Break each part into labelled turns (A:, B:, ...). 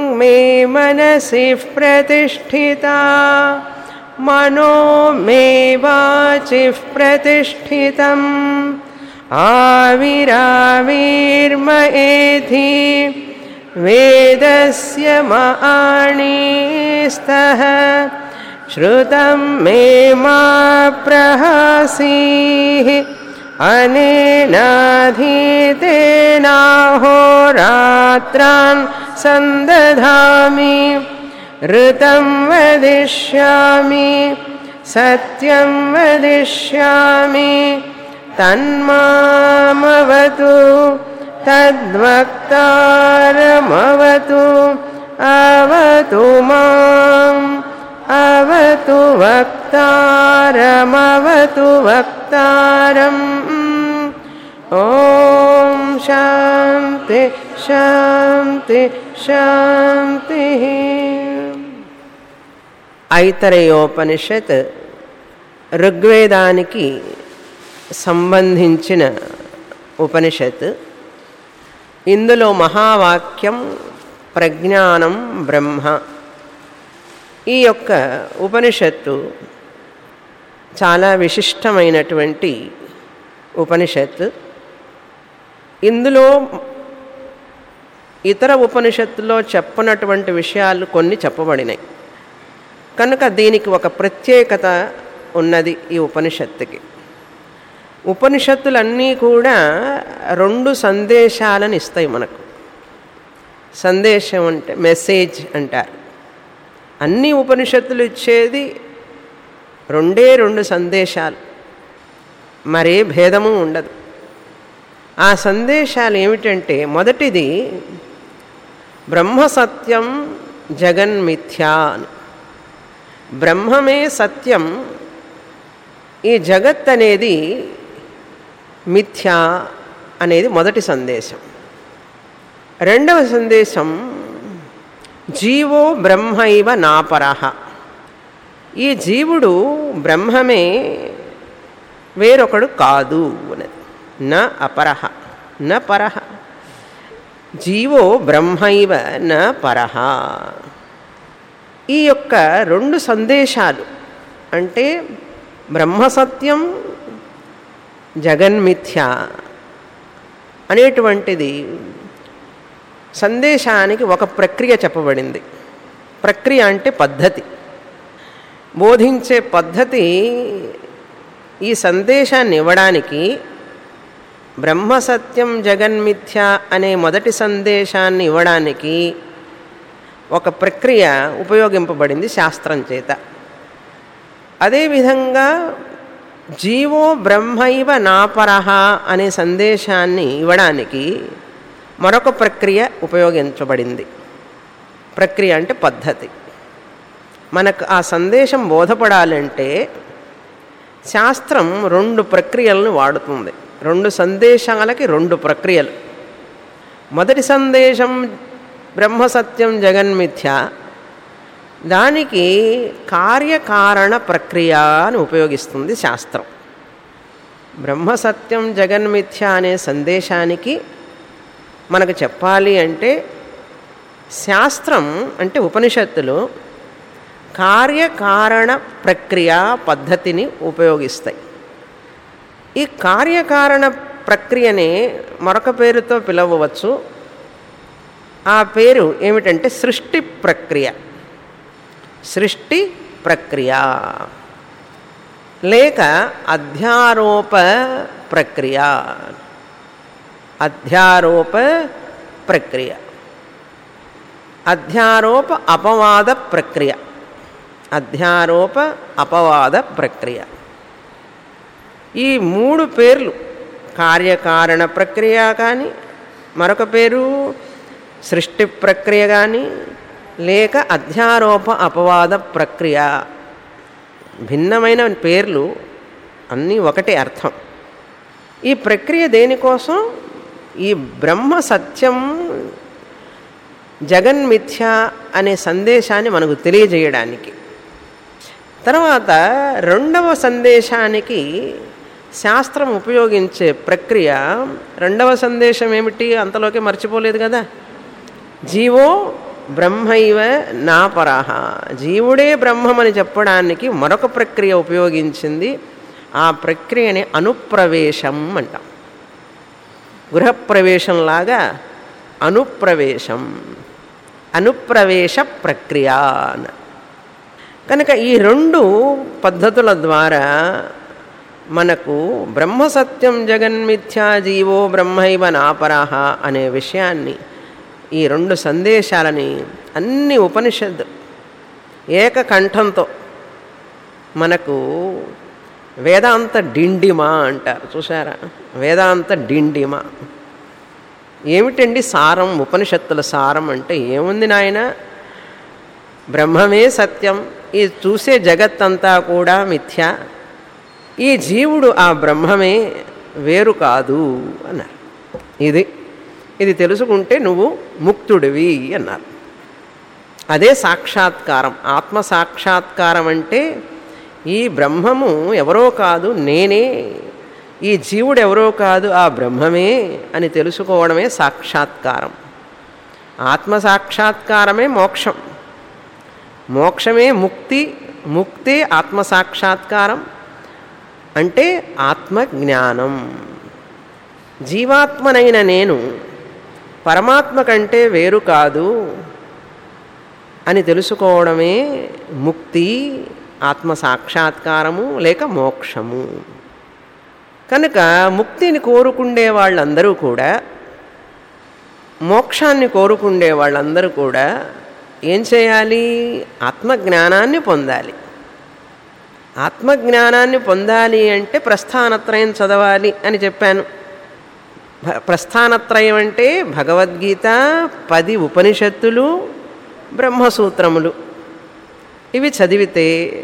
A: मे मनसि प्रतिष्ठिता मनो मे वाचिः प्रतिष्ठितम् आविराविर्म एधि वेदस्य माणिस्तः श्रुतं मे मा प्रहसीः अनेनाधीतेनाहोरात्रान् सन्दधामि ऋतं वदिष्यामि सत्यं वदिष्यामि तन्मामवतु तद्वक्तारमवतु अवतु माम् अवतु वक्तारमवतु वक्तारम् ॐ शान्ति शान्ति शान्तिः ఐతరేయోపనిషత్ ఋగ్వేదానికి సంబంధించిన ఉపనిషత్ ఇందులో మహావాక్యం ప్రజ్ఞానం బ్రహ్మ ఈ యొక్క ఉపనిషత్తు చాలా విశిష్టమైనటువంటి ఉపనిషత్ ఇందులో ఇతర ఉపనిషత్తులో చెప్పనటువంటి విషయాలు కొన్ని చెప్పబడినాయి కనుక దీనికి ఒక ప్రత్యేకత ఉన్నది ఈ ఉపనిషత్తుకి ఉపనిషత్తులన్నీ కూడా రెండు సందేశాలను ఇస్తాయి మనకు సందేశం అంటే మెసేజ్ అంటారు అన్ని ఉపనిషత్తులు ఇచ్చేది రెండే రెండు సందేశాలు మరే భేదము ఉండదు ఆ సందేశాలు ఏమిటంటే మొదటిది బ్రహ్మ సత్యం జగన్మిథ్యా అని బ్రహ్మమే సత్యం ఈ జగత్ అనేది మిథ్యా అనేది మొదటి సందేశం రెండవ సందేశం జీవో బ్రహ్మైవ నాపరహ ఈ జీవుడు బ్రహ్మమే వేరొకడు కాదు అన్నది న అపరహ న పరహ జీవో బ్రహ్మైవ న పరహ ఈ యొక్క రెండు సందేశాలు అంటే బ్రహ్మసత్యం జగన్మిథ్య అనేటువంటిది సందేశానికి ఒక ప్రక్రియ చెప్పబడింది ప్రక్రియ అంటే పద్ధతి బోధించే పద్ధతి ఈ సందేశాన్ని ఇవ్వడానికి బ్రహ్మసత్యం జగన్మిథ్య అనే మొదటి సందేశాన్ని ఇవ్వడానికి ఒక ప్రక్రియ ఉపయోగింపబడింది శాస్త్రం చేత అదేవిధంగా జీవో బ్రహ్మైవ నాపరహ అనే సందేశాన్ని ఇవ్వడానికి మరొక ప్రక్రియ ఉపయోగించబడింది ప్రక్రియ అంటే పద్ధతి మనకు ఆ సందేశం బోధపడాలంటే శాస్త్రం రెండు ప్రక్రియలను వాడుతుంది రెండు సందేశాలకి రెండు ప్రక్రియలు మొదటి సందేశం బ్రహ్మసత్యం జగన్మిథ్య దానికి కార్యకారణ ప్రక్రియ అని ఉపయోగిస్తుంది శాస్త్రం బ్రహ్మసత్యం జగన్మిథ్య అనే సందేశానికి మనకు చెప్పాలి అంటే శాస్త్రం అంటే ఉపనిషత్తులు కార్యకారణ ప్రక్రియ పద్ధతిని ఉపయోగిస్తాయి ఈ కార్యకారణ ప్రక్రియని మరొక పేరుతో పిలవవచ్చు ఆ పేరు ఏమిటంటే సృష్టి ప్రక్రియ సృష్టి ప్రక్రియ లేక అధ్యారోప ప్రక్రియ అధ్యారోప ప్రక్రియ అధ్యారోప అపవాద ప్రక్రియ అధ్యారోప అపవాద ప్రక్రియ ఈ మూడు పేర్లు కార్యకారణ ప్రక్రియ కానీ మరొక పేరు సృష్టి ప్రక్రియ కానీ లేక అధ్యారోప అపవాద ప్రక్రియ భిన్నమైన పేర్లు అన్నీ ఒకటే అర్థం ఈ ప్రక్రియ దేనికోసం ఈ బ్రహ్మ సత్యం జగన్మిథ్య అనే సందేశాన్ని మనకు తెలియజేయడానికి తర్వాత రెండవ సందేశానికి శాస్త్రం ఉపయోగించే ప్రక్రియ రెండవ సందేశం ఏమిటి అంతలోకి మర్చిపోలేదు కదా జీవో బ్రహ్మైవ నా పరహ జీవుడే బ్రహ్మమని చెప్పడానికి మరొక ప్రక్రియ ఉపయోగించింది ఆ ప్రక్రియని అనుప్రవేశం అంటాం గృహప్రవేశంలాగా అనుప్రవేశం అనుప్రవేశ ప్రక్రియ అన్న కనుక ఈ రెండు పద్ధతుల ద్వారా మనకు బ్రహ్మసత్యం జగన్మిథ్యా జీవో బ్రహ్మైవ నాపరాహ అనే విషయాన్ని ఈ రెండు సందేశాలని అన్ని ఉపనిషత్తు ఏకకంఠంతో మనకు వేదాంత డిండిమ అంటారు చూసారా వేదాంత డిండిమ ఏమిటండి సారం ఉపనిషత్తుల సారం అంటే ఏముంది నాయన బ్రహ్మమే సత్యం ఈ చూసే జగత్తంతా కూడా మిథ్య ఈ జీవుడు ఆ బ్రహ్మమే వేరు కాదు అన్నారు ఇది ఇది తెలుసుకుంటే నువ్వు ముక్తుడివి అన్నారు అదే సాక్షాత్కారం ఆత్మ సాక్షాత్కారం అంటే ఈ బ్రహ్మము ఎవరో కాదు నేనే ఈ జీవుడు ఎవరో కాదు ఆ బ్రహ్మమే అని తెలుసుకోవడమే సాక్షాత్కారం ఆత్మ సాక్షాత్కారమే మోక్షం మోక్షమే ముక్తి ముక్తే ఆత్మ సాక్షాత్కారం అంటే ఆత్మజ్ఞానం జీవాత్మనైన నేను పరమాత్మ కంటే వేరు కాదు అని తెలుసుకోవడమే ముక్తి ఆత్మ సాక్షాత్కారము లేక మోక్షము కనుక ముక్తిని కోరుకుండే వాళ్ళందరూ కూడా మోక్షాన్ని కోరుకుండే వాళ్ళందరూ కూడా ఏం చేయాలి ఆత్మజ్ఞానాన్ని పొందాలి ఆత్మజ్ఞానాన్ని పొందాలి అంటే ప్రస్థానత్రయం చదవాలి అని చెప్పాను భ- ప్రస్థానత్రయం అంటే భగవద్గీత పది ఉపనిషత్తులు బ్రహ్మసూత్రములు ఇవి చదివితే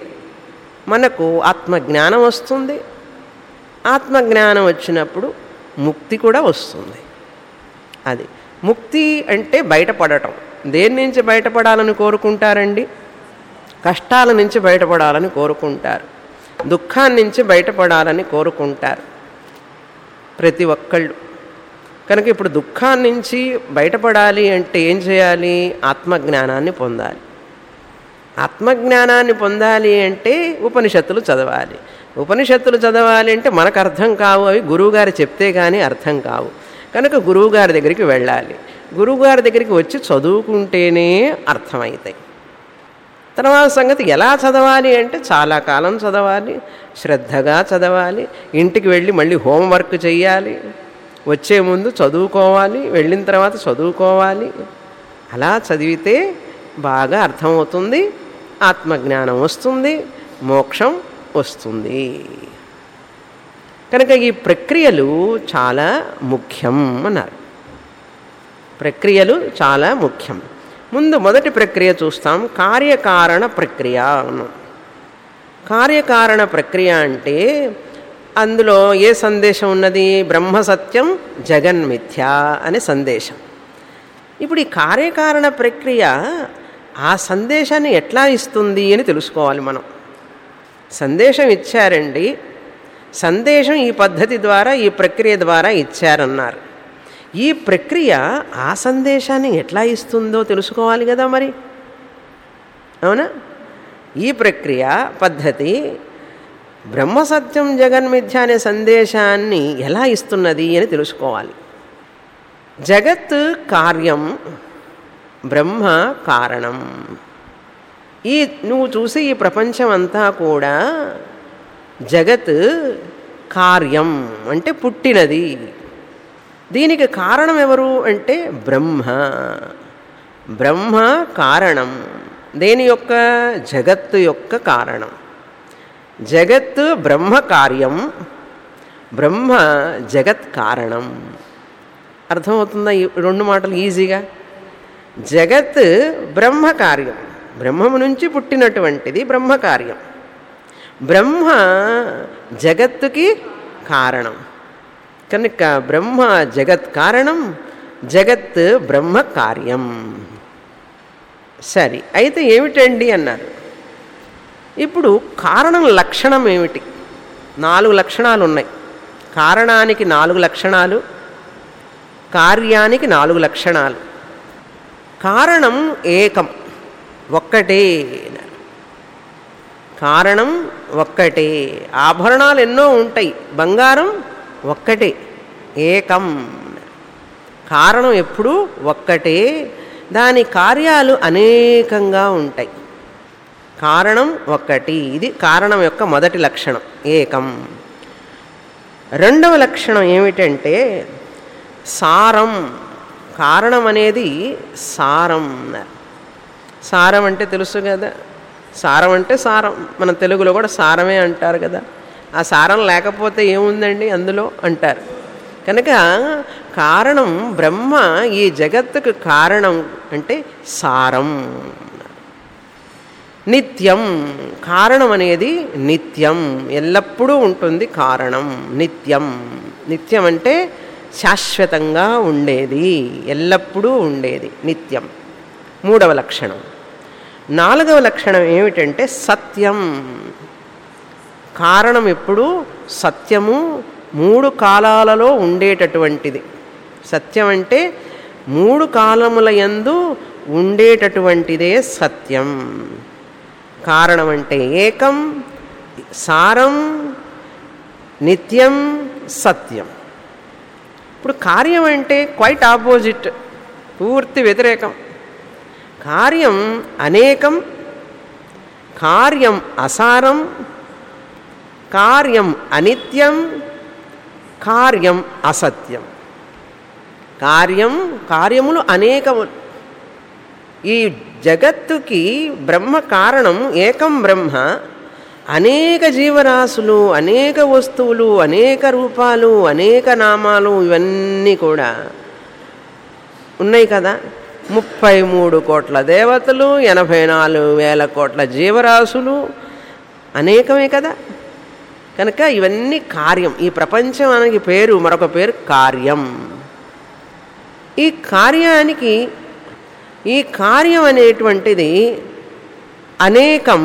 A: మనకు ఆత్మజ్ఞానం వస్తుంది ఆత్మజ్ఞానం వచ్చినప్పుడు ముక్తి కూడా వస్తుంది అది ముక్తి అంటే బయటపడటం దేని నుంచి బయటపడాలని కోరుకుంటారండి కష్టాల నుంచి బయటపడాలని కోరుకుంటారు దుఃఖాన్ని నుంచి బయటపడాలని కోరుకుంటారు ప్రతి ఒక్కళ్ళు కనుక ఇప్పుడు దుఃఖాన్ని నుంచి బయటపడాలి అంటే ఏం చేయాలి ఆత్మజ్ఞానాన్ని పొందాలి ఆత్మజ్ఞానాన్ని పొందాలి అంటే ఉపనిషత్తులు చదవాలి ఉపనిషత్తులు చదవాలి అంటే మనకు అర్థం కావు అవి గురువుగారు చెప్తే కానీ అర్థం కావు కనుక గురువుగారి దగ్గరికి వెళ్ళాలి గురువుగారి దగ్గరికి వచ్చి చదువుకుంటేనే అర్థమవుతాయి తర్వాత సంగతి ఎలా చదవాలి అంటే చాలా కాలం చదవాలి శ్రద్ధగా చదవాలి ఇంటికి వెళ్ళి మళ్ళీ హోంవర్క్ చేయాలి వచ్చే ముందు చదువుకోవాలి వెళ్ళిన తర్వాత చదువుకోవాలి అలా చదివితే బాగా అర్థమవుతుంది ఆత్మజ్ఞానం వస్తుంది మోక్షం వస్తుంది కనుక ఈ ప్రక్రియలు చాలా ముఖ్యం అన్నారు ప్రక్రియలు చాలా ముఖ్యం ముందు మొదటి ప్రక్రియ చూస్తాం కార్యకారణ ప్రక్రియ అన్నాం కార్యకారణ ప్రక్రియ అంటే అందులో ఏ సందేశం ఉన్నది బ్రహ్మ సత్యం జగన్మిథ్య అనే సందేశం ఇప్పుడు ఈ కార్యకారణ ప్రక్రియ ఆ సందేశాన్ని ఎట్లా ఇస్తుంది అని తెలుసుకోవాలి మనం సందేశం ఇచ్చారండి సందేశం ఈ పద్ధతి ద్వారా ఈ ప్రక్రియ ద్వారా ఇచ్చారన్నారు ఈ ప్రక్రియ ఆ సందేశాన్ని ఎట్లా ఇస్తుందో తెలుసుకోవాలి కదా మరి అవునా ఈ ప్రక్రియ పద్ధతి బ్రహ్మసత్యం జగన్మిథ్య అనే సందేశాన్ని ఎలా ఇస్తున్నది అని తెలుసుకోవాలి జగత్ కార్యం బ్రహ్మ కారణం ఈ నువ్వు చూసే ఈ ప్రపంచం అంతా కూడా జగత్ కార్యం అంటే పుట్టినది దీనికి కారణం ఎవరు అంటే బ్రహ్మ బ్రహ్మ కారణం దేని యొక్క జగత్తు యొక్క కారణం జగత్ బ్రహ్మ కార్యం బ్రహ్మ జగత్ కారణం అర్థమవుతుందా ఈ రెండు మాటలు ఈజీగా జగత్ బ్రహ్మ కార్యం బ్రహ్మము నుంచి పుట్టినటువంటిది బ్రహ్మ కార్యం బ్రహ్మ జగత్తుకి కారణం కనుక బ్రహ్మ జగత్ కారణం జగత్ బ్రహ్మ కార్యం సరే అయితే ఏమిటండి అన్నారు ఇప్పుడు కారణం లక్షణం ఏమిటి నాలుగు లక్షణాలు ఉన్నాయి కారణానికి నాలుగు లక్షణాలు కార్యానికి నాలుగు లక్షణాలు కారణం ఏకం ఒక్కటే కారణం ఒక్కటే ఆభరణాలు ఎన్నో ఉంటాయి బంగారం ఒక్కటే ఏకం కారణం ఎప్పుడూ ఒక్కటే దాని కార్యాలు అనేకంగా ఉంటాయి కారణం ఒక్కటి ఇది కారణం యొక్క మొదటి లక్షణం ఏకం రెండవ లక్షణం ఏమిటంటే సారం కారణం అనేది సారం అన్నారు. సారం అంటే తెలుసు కదా సారం అంటే సారం మన తెలుగులో కూడా సారమే అంటారు కదా ఆ సారం లేకపోతే ఏముందండి అందులో అంటారు కనుక కారణం బ్రహ్మ ఈ జగత్తుకు కారణం అంటే సారం నిత్యం కారణం అనేది నిత్యం ఎల్లప్పుడూ ఉంటుంది కారణం నిత్యం నిత్యం అంటే శాశ్వతంగా ఉండేది ఎల్లప్పుడూ ఉండేది నిత్యం మూడవ లక్షణం నాలుగవ లక్షణం ఏమిటంటే సత్యం కారణం ఎప్పుడు సత్యము మూడు కాలాలలో ఉండేటటువంటిది సత్యం అంటే మూడు కాలముల యందు ఉండేటటువంటిదే సత్యం కారణం అంటే ఏకం సారం నిత్యం సత్యం ఇప్పుడు కార్యం అంటే క్వైట్ ఆపోజిట్ పూర్తి వ్యతిరేకం కార్యం అనేకం కార్యం అసారం కార్యం అనిత్యం కార్యం అసత్యం కార్యం కార్యములు అనేకములు ఈ జగత్తుకి బ్రహ్మ కారణం ఏకం బ్రహ్మ అనేక జీవరాశులు అనేక వస్తువులు అనేక రూపాలు అనేక నామాలు ఇవన్నీ కూడా ఉన్నాయి కదా ముప్పై మూడు కోట్ల దేవతలు ఎనభై నాలుగు వేల కోట్ల జీవరాశులు అనేకమే కదా కనుక ఇవన్నీ కార్యం ఈ ప్రపంచం అనకి పేరు మరొక పేరు కార్యం ఈ కార్యానికి ఈ కార్యం అనేటువంటిది అనేకం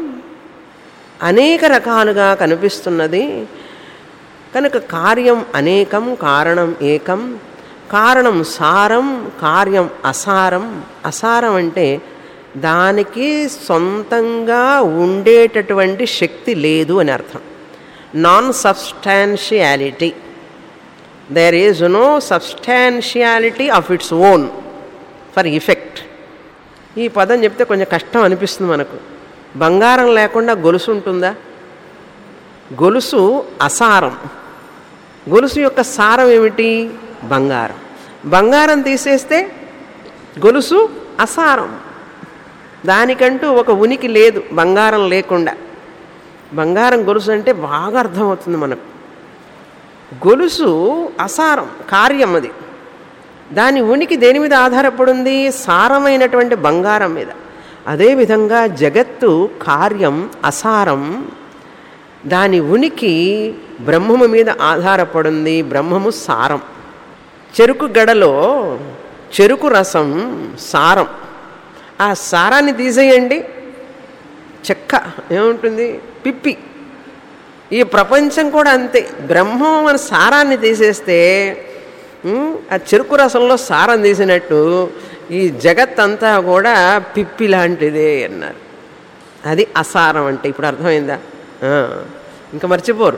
A: అనేక రకాలుగా కనిపిస్తున్నది కనుక కార్యం అనేకం కారణం ఏకం కారణం సారం కార్యం అసారం అసారం అంటే దానికి సొంతంగా ఉండేటటువంటి శక్తి లేదు అని అర్థం non substantiality there is no substantiality of its own for effect ఈ పదం చెప్తే కొంచెం కష్టం అనిపిస్తుంది మనకు బంగారం లేకుండా గొలుసు ఉంటుందా గొలుసు అసారం గొలుసు యొక్క సారం ఏమిటి బంగారం బంగారం తీసేస్తే గొలుసు అసారం దానికంటూ ఒక ఉనికి లేదు బంగారం లేకుండా బంగారం గొలుసు అంటే బాగా అర్థమవుతుంది మనకు గొలుసు అసారం కార్యం అది దాని ఉనికి దేని మీద ఆధారపడింది సారమైనటువంటి బంగారం మీద అదేవిధంగా జగత్తు కార్యం అసారం దాని ఉనికి బ్రహ్మము మీద ఆధారపడింది బ్రహ్మము సారం చెరుకు గడలో చెరుకు రసం సారం ఆ సారాన్ని తీసేయండి చెక్క ఏముంటుంది పిప్పి ఈ ప్రపంచం కూడా అంతే బ్రహ్మం మన సారాన్ని తీసేస్తే ఉమ్, ఆ చెరుకు రసంలో సారం తీసినట్టు ఈ జగత్ అంతా కూడా పిప్పి లాంటిదే అన్నారు అది అసారం అంటే ఇప్పుడు అర్థమైందా ఆ, ఇంకా మర్చిపోరు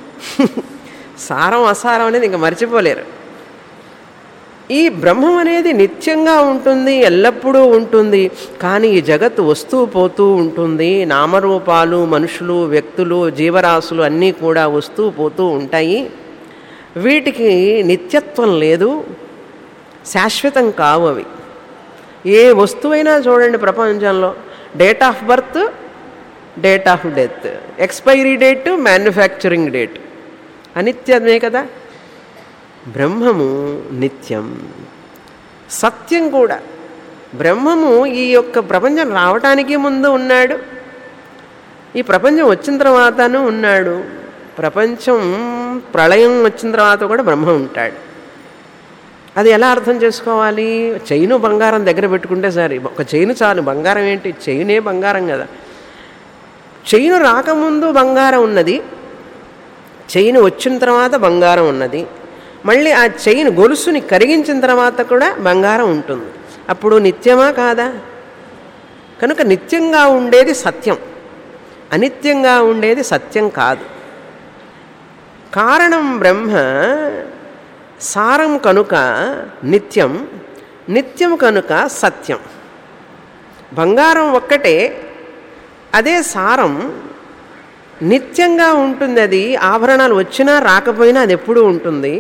A: సారం అసారం అనేది ఇంకా మర్చిపోలేరు ఈ బ్రహ్మం అనేది నిత్యంగా ఉంటుంది ఎల్లప్పుడూ ఉంటుంది కానీ ఈ జగత్తు వస్తూ పోతూ ఉంటుంది నామరూపాలు మనుషులు వ్యక్తులు జీవరాశులు అన్నీ కూడా వస్తూ పోతూ ఉంటాయి వీటికి నిత్యత్వం లేదు శాశ్వతం కావు అవి ఏ వస్తువైనా చూడండి ప్రపంచంలో date of birth date of death expiry date manufacturing date అనిత్యమే కదా బ్రహ్మము నిత్యం సత్యం కూడా బ్రహ్మము ఈ యొక్క ప్రపంచం రావటానికి ముందు ఉన్నాడు ఈ ప్రపంచం వచ్చిన తర్వాతను ఉన్నాడు ప్రపంచం ప్రళయం వచ్చిన తర్వాత కూడా బ్రహ్మ ఉంటాడు అది ఎలా అర్థం చేసుకోవాలి చైను బంగారం దగ్గర పెట్టుకుంటే సరే ఒక చైను చాలు బంగారం ఏంటి చైనే బంగారం కదా చైను రాకముందు బంగారం ఉన్నది చైన్ వచ్చిన తర్వాత బంగారం ఉన్నది మళ్ళీ ఆ చైన్ గొలుసుని కరిగించిన తర్వాత కూడా బంగారం ఉంటుంది అప్పుడు నిత్యమా కాదా కనుక నిత్యంగా ఉండేది సత్యం అనిత్యంగా ఉండేది సత్యం కాదు కారణం బ్రహ్మ సారం కనుక నిత్యం నిత్యం కనుక సత్యం బంగారం ఒక్కటే అదే సారం నిత్యంగా ఉంటుంది అది ఆభరణాలు వచ్చినా రాకపోయినా అది ఎప్పుడూ ఉంటుంది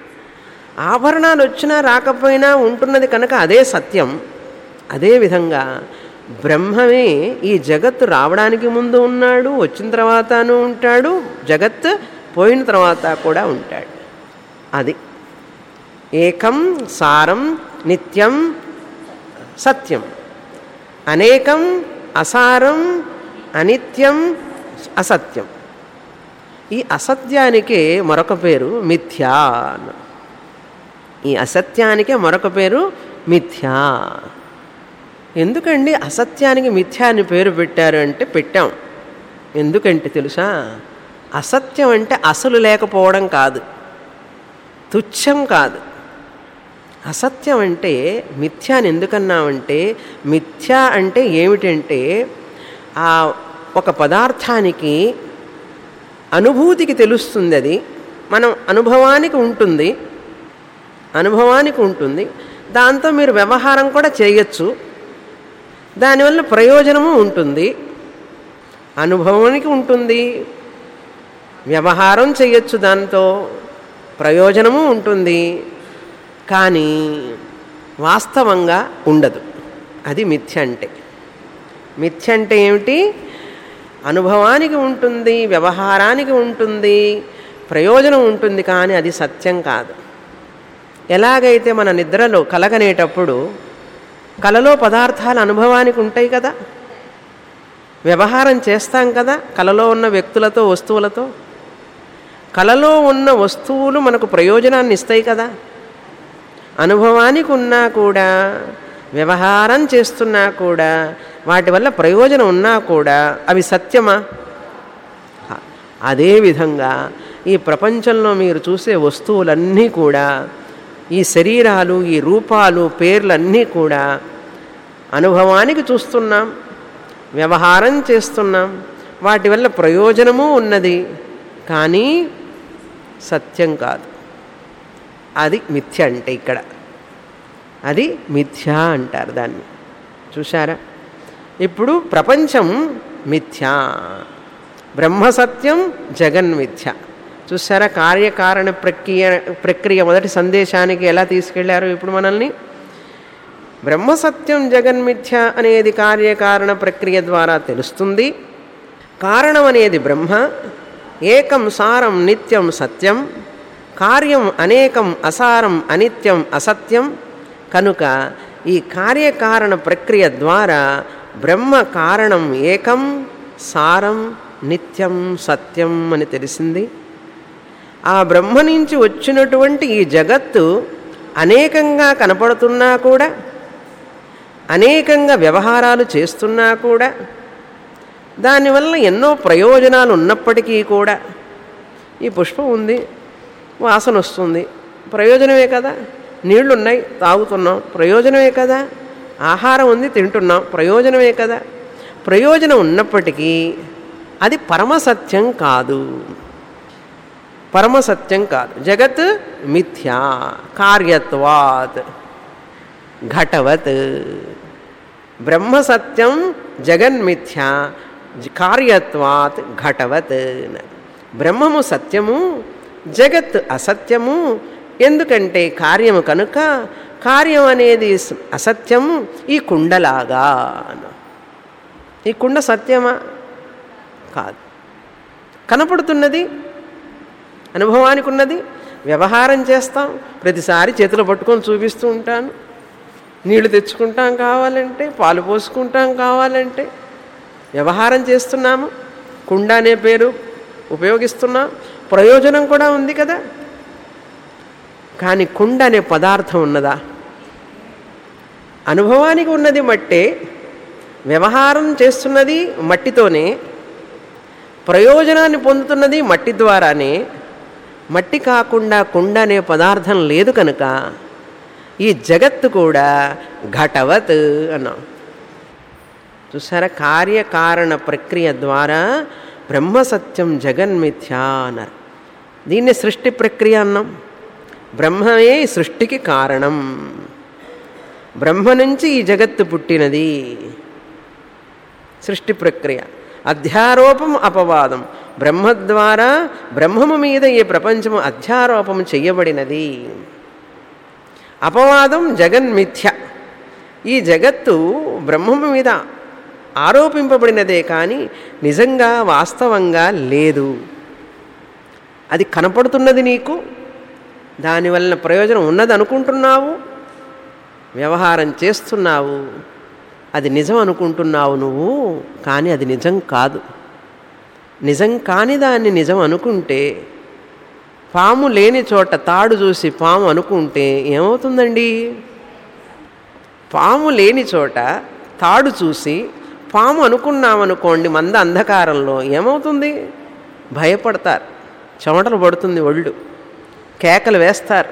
A: ఆభరణాలు వచ్చినా రాకపోయినా ఉంటున్నది కనుక అదే సత్యం అదేవిధంగా బ్రహ్మమే ఈ జగత్తు రావడానికి ముందు ఉన్నాడు వచ్చిన తర్వాతను ఉంటాడు జగత్ పోయిన తర్వాత కూడా ఉంటాడు అది ఏకం సారం నిత్యం సత్యం అనేకం అసారం అనిత్యం అసత్యం ఈ అసత్యానికే మరొక పేరు మిథ్యా అన్న ఈ అసత్యానికే మరొక పేరు మిథ్యా ఎందుకండి అసత్యానికి మిథ్యా అని పేరు పెట్టారు అంటే పెట్టాం ఎందుకంటే తెలుసా అసత్యం అంటే అసలు లేకపోవడం కాదు తుచ్చం కాదు అసత్యం అంటే మిథ్య అని ఎందుకన్నామంటే మిథ్య అంటే ఏమిటంటే ఆ ఒక పదార్థానికి అనుభూతికి తెలుస్తుంది అది మనం అనుభవానికి ఉంటుంది అనుభవానికి ఉంటుంది దాంతో మీరు వ్యవహారం కూడా చేయొచ్చు దానివల్ల ప్రయోజనము ఉంటుంది అనుభవానికి ఉంటుంది వ్యవహారం చేయొచ్చు దాంతో ప్రయోజనము ఉంటుంది కానీ వాస్తవంగా ఉండదు అది మిథ్య అంటే మిథ్య అంటే ఏమిటి అనుభవానికి ఉంటుంది వ్యవహారానికి ఉంటుంది ప్రయోజనం ఉంటుంది కానీ అది సత్యం కాదు ఎలాగైతే మన నిద్రలో కలగనేటప్పుడు కలలో పదార్థాలు అనుభవానికి ఉంటాయి కదా వ్యవహారం చేస్తాం కదా కలలో ఉన్న వ్యక్తులతో వస్తువులతో కలలో ఉన్న వస్తువులు మనకు ప్రయోజనాన్ని ఇస్తాయి కదా అనుభవానికి ఉన్నా కూడా వ్యవహారం చేస్తున్నా కూడా వాటి వల్ల ప్రయోజనం ఉన్నా కూడా అవి సత్యమా అదేవిధంగా ఈ ప్రపంచంలో మీరు చూసే వస్తువులన్నీ కూడా ఈ శరీరాలు ఈ రూపాలు పేర్లన్నీ కూడా అనుభవానికి చూస్తున్నాం వ్యవహారం చేస్తున్నాం వాటి వల్ల ప్రయోజనము ఉన్నది కానీ సత్యం కాదు అది మిథ్య అంటే ఇక్కడ అది మిథ్య అంటారు దాన్ని చూశారా ఇప్పుడు ప్రపంచం మిథ్య బ్రహ్మసత్యం జగన్మిథ్య చూసారా కార్యకారణ ప్రక్రియ ప్రక్రియ మొదటి సందేశానికి ఎలా తీసుకెళ్లారు ఇప్పుడు మనల్ని బ్రహ్మసత్యం జగన్మిథ్య అనేది కార్యకారణ ప్రక్రియ ద్వారా తెలుస్తుంది కారణం అనేది బ్రహ్మ ఏకం సారం నిత్యం సత్యం కార్యం అనేకం అసారం అనిత్యం అసత్యం కనుక ఈ కార్యకారణ ప్రక్రియ ద్వారా బ్రహ్మ కారణం ఏకం సారం నిత్యం సత్యం అని తెలిసింది ఆ బ్రహ్మ నుంచి వచ్చినటువంటి ఈ జగత్తు అనేకంగా కనపడుతున్నా కూడా అనేకంగా వ్యవహారాలు చేస్తున్నా కూడా దానివల్ల ఎన్నో ప్రయోజనాలు ఉన్నప్పటికీ కూడా ఈ పుష్పం ఉంది వాసన వస్తుంది ప్రయోజనమే కదా నీళ్లు ఉన్నాయి తాగుతున్నాం ప్రయోజనమే కదా ఆహారం ఉంది తింటున్నాం ప్రయోజనమే కదా ప్రయోజనం ఉన్నప్పటికీ అది పరమసత్యం కాదు పరమసత్యం కాదు జగత్ మిథ్యా కార్యత్వాత్ ఘటవత్ బ్రహ్మసత్యం జగన్మిథ్యా కార్యత్వాత్ ఘటవత్ బ్రహ్మము సత్యము జగత్ అసత్యము ఎందుకంటే కార్యము కనుక కార్యం అనేది అసత్యం ఈ కుండలాగా ఈ కుండ సత్యమా కాదు కనపడుతున్నది అనుభవానికి ఉన్నది వ్యవహారం చేస్తాం ప్రతిసారి చేతులు పట్టుకొని చూపిస్తూ ఉంటాను నీళ్లు తెచ్చుకుంటాం కావాలంటే పాలు పోసుకుంటాం కావాలంటే వ్యవహారం చేస్తున్నాము కుండ అనే పేరు ఉపయోగిస్తున్నాం ప్రయోజనం కూడా ఉంది కదా కానీ కుండ అనే పదార్థం ఉన్నదా అనుభవానికి ఉన్నది మట్టే వ్యవహారం చేస్తున్నది మట్టితోనే ప్రయోజనాన్ని పొందుతున్నది మట్టి ద్వారానే మట్టి కాకుండా కుండ అనే పదార్థం లేదు కనుక ఈ జగత్తు కూడా ఘటవత్ అన్నాం చూసారా కార్యకారణ ప్రక్రియ ద్వారా బ్రహ్మసత్యం జగన్మిథ్యా అన్నారు దీన్ని సృష్టి ప్రక్రియ అన్నాం బ్రహ్మమే ఈ సృష్టికి కారణం బ్రహ్మ నుంచి ఈ జగత్తు పుట్టినది సృష్టి ప్రక్రియ అధ్యారోపం అపవాదం బ్రహ్మ ద్వారా బ్రహ్మము మీద ఈ ప్రపంచము అధ్యారోపం చెయ్యబడినది అపవాదం జగన్మిథ్య ఈ జగత్తు బ్రహ్మము మీద ఆరోపింపబడినదే కానీ నిజంగా వాస్తవంగా లేదు అది కనపడుతున్నది నీకు దానివలన ప్రయోజనం ఉన్నది అనుకుంటున్నావు వ్యవహారం చేస్తున్నావు అది నిజం అనుకుంటున్నావు నువ్వు కానీ అది నిజం కాదు నిజం కాని దాన్ని నిజం అనుకుంటే పాము లేని చోట తాడు చూసి పాము అనుకుంటే ఏమవుతుందండి పాము లేని చోట తాడు చూసి పాము అనుకున్నామనుకోండి మంద అంధకారంలో ఏమవుతుంది భయపడతారు చెమటలు పడుతుంది ఒళ్ళు కేకలు వేస్తారు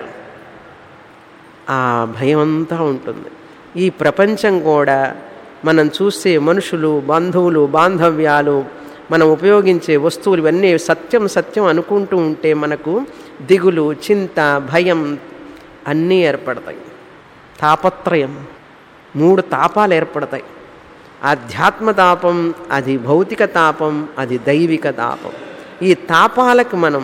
A: ఆ భయం అంతా ఉంటుంది ఈ ప్రపంచం కూడా మనం చూసే మనుషులు బంధువులు బాంధవ్యాలు మనం ఉపయోగించే వస్తువులు ఇవన్నీ సత్యం సత్యం అనుకుంటూ ఉంటే మనకు దిగులు చింత భయం అన్నీ ఏర్పడతాయి తాపత్రయం మూడు తాపాలు ఏర్పడతాయి ఆధ్యాత్మ తాపం అది భౌతిక తాపం అది దైవిక తాపం ఈ తాపాలకు మనం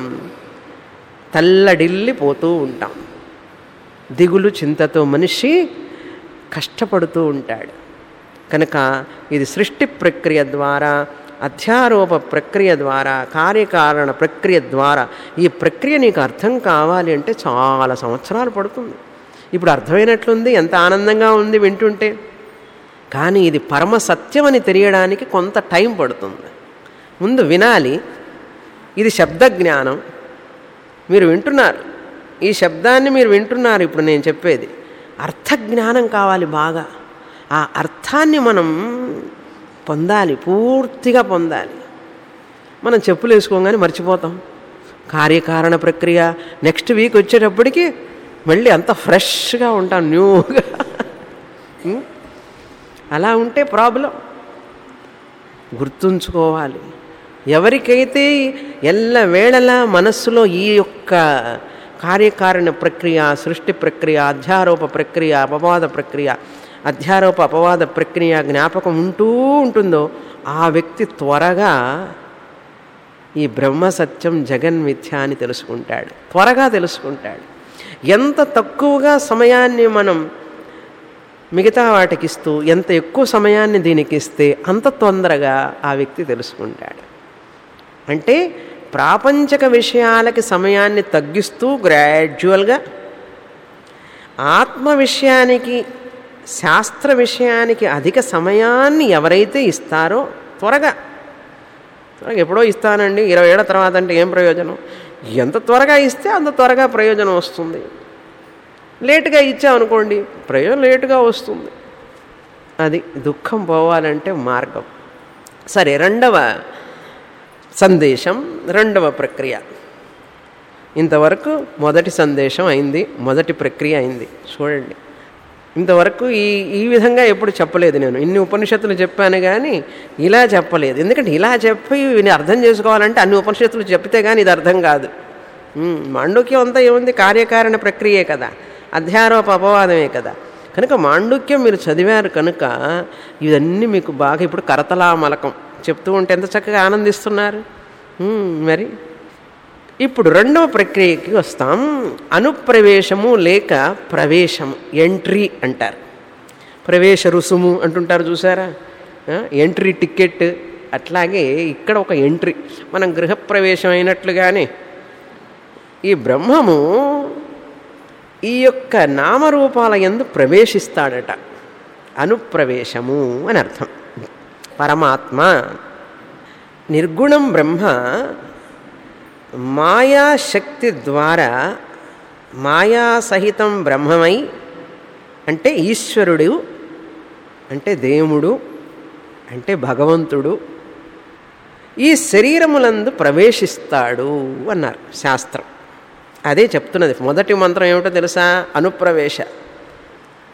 A: తల్లడిల్లిపోతూ ఉంటాం దిగులు చింతతో మనిషి కష్టపడుతూ ఉంటాడు కనుక ఇది సృష్టి ప్రక్రియ ద్వారా అధ్యారోప ప్రక్రియ ద్వారా కార్యకారణ ప్రక్రియ ద్వారా ఈ ప్రక్రియ నీకు అర్థం కావాలి అంటే చాలా సంవత్సరాలు పడుతుంది ఇప్పుడు అర్థమైనట్లుంది ఎంత ఆనందంగా ఉంది వింటుంటే కానీ ఇది పరమ సత్యం అని తెలియడానికి కొంత టైం పడుతుంది ముందు వినాలి ఇది శబ్ద జ్ఞానం మీరు వింటున్నారు ఈ శబ్దాన్ని మీరు వింటున్నారు ఇప్పుడు నేను చెప్పేది అర్థజ్ఞానం కావాలి బాగా ఆ అర్థాన్ని మనం పొందాలి పూర్తిగా పొందాలి మనం చెప్పులు వేసుకోగానే మర్చిపోతాం కార్యకారణ ప్రక్రియ నెక్స్ట్ వీక్ వచ్చేటప్పటికి మళ్ళీ అంత ఫ్రెష్గా ఉంటాం న్యూగా ఉం? అలా ఉంటే ప్రాబ్లం గుర్తుంచుకోవాలి ఎవరికైతే ఎల్ల వేళలా మనస్సులో ఈ యొక్క కార్యకారణ ప్రక్రియ సృష్టి ప్రక్రియ అధ్యారోప ప్రక్రియ అపవాద ప్రక్రియ అధ్యారోప అపవాద ప్రక్రియ జ్ఞాపకం ఉంటూ ఉంటుందో ఆ వ్యక్తి త్వరగా ఈ బ్రహ్మ సత్యం జగన్మిథ్య అని తెలుసుకుంటాడు త్వరగా తెలుసుకుంటాడు ఎంత తక్కువగా సమయాన్ని మనం మిగతా వాటికి ఇస్తూ ఎంత ఎక్కువ సమయాన్ని దీనికి ఇస్తే అంత తొందరగా ఆ వ్యక్తి తెలుసుకుంటాడు అంటే ప్రాపంచక విషయాలకి సమయాన్ని తగ్గిస్తూ గ్రాడ్యువల్గా ఆత్మ విషయానికి శాస్త్ర విషయానికి అధిక సమయాన్ని ఎవరైతే ఇస్తారో త్వరగా త్వరగా ఎప్పుడో ఇస్తానండి ఇరవై ఏళ్ళ తర్వాత అంటే ఏం ప్రయోజనం ఎంత త్వరగా ఇస్తే అంత త్వరగా ప్రయోజనం వస్తుంది లేటుగా ఇచ్చామనుకోండి ప్రయోజనం లేటుగా వస్తుంది అది దుఃఖం పోవాలంటే మార్గం సరే రెండవ సందేశం రెండవ ప్రక్రియ ఇంతవరకు మొదటి సందేశం అయింది మొదటి ప్రక్రియ అయింది చూడండి ఇంతవరకు ఈ ఈ విధంగా ఎప్పుడు చెప్పలేదు నేను ఇన్ని ఉపనిషత్తులు చెప్పాను కానీ ఇలా చెప్పలేదు ఎందుకంటే ఇలా చెప్పి విని అర్థం చేసుకోవాలంటే అన్ని ఉపనిషత్తులు చెప్తే కానీ ఇది అర్థం కాదు ఉమ్, మాండుక్యం అంతా ఏముంది కార్యకారణ ప్రక్రియే కదా అధ్యారోప అపవాదమే కదా కనుక మాండుక్యం మీరు చదివారు కనుక ఇవన్నీ మీకు బాగా ఇప్పుడు కరతలామలకం చెప్తూ ఉంటే ఎంత చక్కగా ఆనందిస్తున్నారు ఉమ్, మరి ఇప్పుడు రెండవ ప్రక్రియకి వస్తాం అనుప్రవేశము లేక ప్రవేశము ఎంట్రీ అంటారు ప్రవేశ రుసుము అంటుంటారు చూసారా ఆ, ఎంట్రీ టికెట్ అట్లాగే ఇక్కడ ఒక ఎంట్రీ మనం గృహప్రవేశం అయినట్లుగానే ఈ బ్రహ్మము ఈ యొక్క నామరూపాల ఎందు ప్రవేశిస్తాడట అనుప్రవేశము అని అర్థం పరమాత్మ నిర్గుణం బ్రహ్మ మాయాశక్తి ద్వారా మాయా సహితం బ్రహ్మమై అంటే ఈశ్వరుడు అంటే దేవుడు అంటే భగవంతుడు ఈ శరీరములందు ప్రవేశిస్తాడు అన్నారు శాస్త్రం అదే చెప్తున్నది మొదటి మంత్రం ఏమిటో తెలుసా అనుప్రవేశ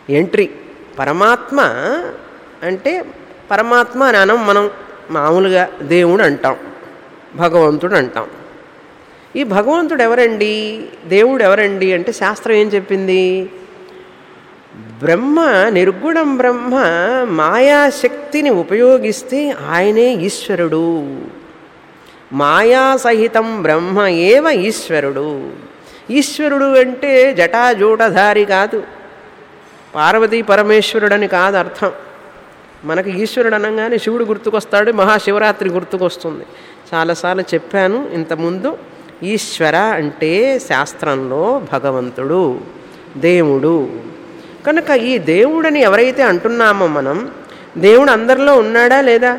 A: ఎంట్రీ పరమాత్మ అంటే పరమాత్మ అని అనం మనం మామూలుగా దేవుడు అంటాం భగవంతుడు అంటాం ఈ భగవంతుడు ఎవరండి దేవుడు ఎవరండి అంటే శాస్త్రం ఏం చెప్పింది బ్రహ్మ నిర్గుణం బ్రహ్మ మాయాశక్తిని ఉపయోగిస్తే ఆయనే ఈశ్వరుడు మాయాసహితం బ్రహ్మ ఏవ ఈశ్వరుడు ఈశ్వరుడు అంటే జటాజూటధారి కాదు పార్వతీ పరమేశ్వరుడని కాదు అర్థం మనకు ఈశ్వరుడు అనగానే శివుడు గుర్తుకొస్తాడు మహాశివరాత్రి గుర్తుకొస్తుంది చాలాసార్లు చెప్పాను ఇంతకుముందు ఈశ్వర అంటే శాస్త్రంలో భగవంతుడు దేవుడు కనుక ఈ దేవుడని ఎవరైతే అంటున్నామో మనం దేవుడు అందరిలో ఉన్నాడా లేదా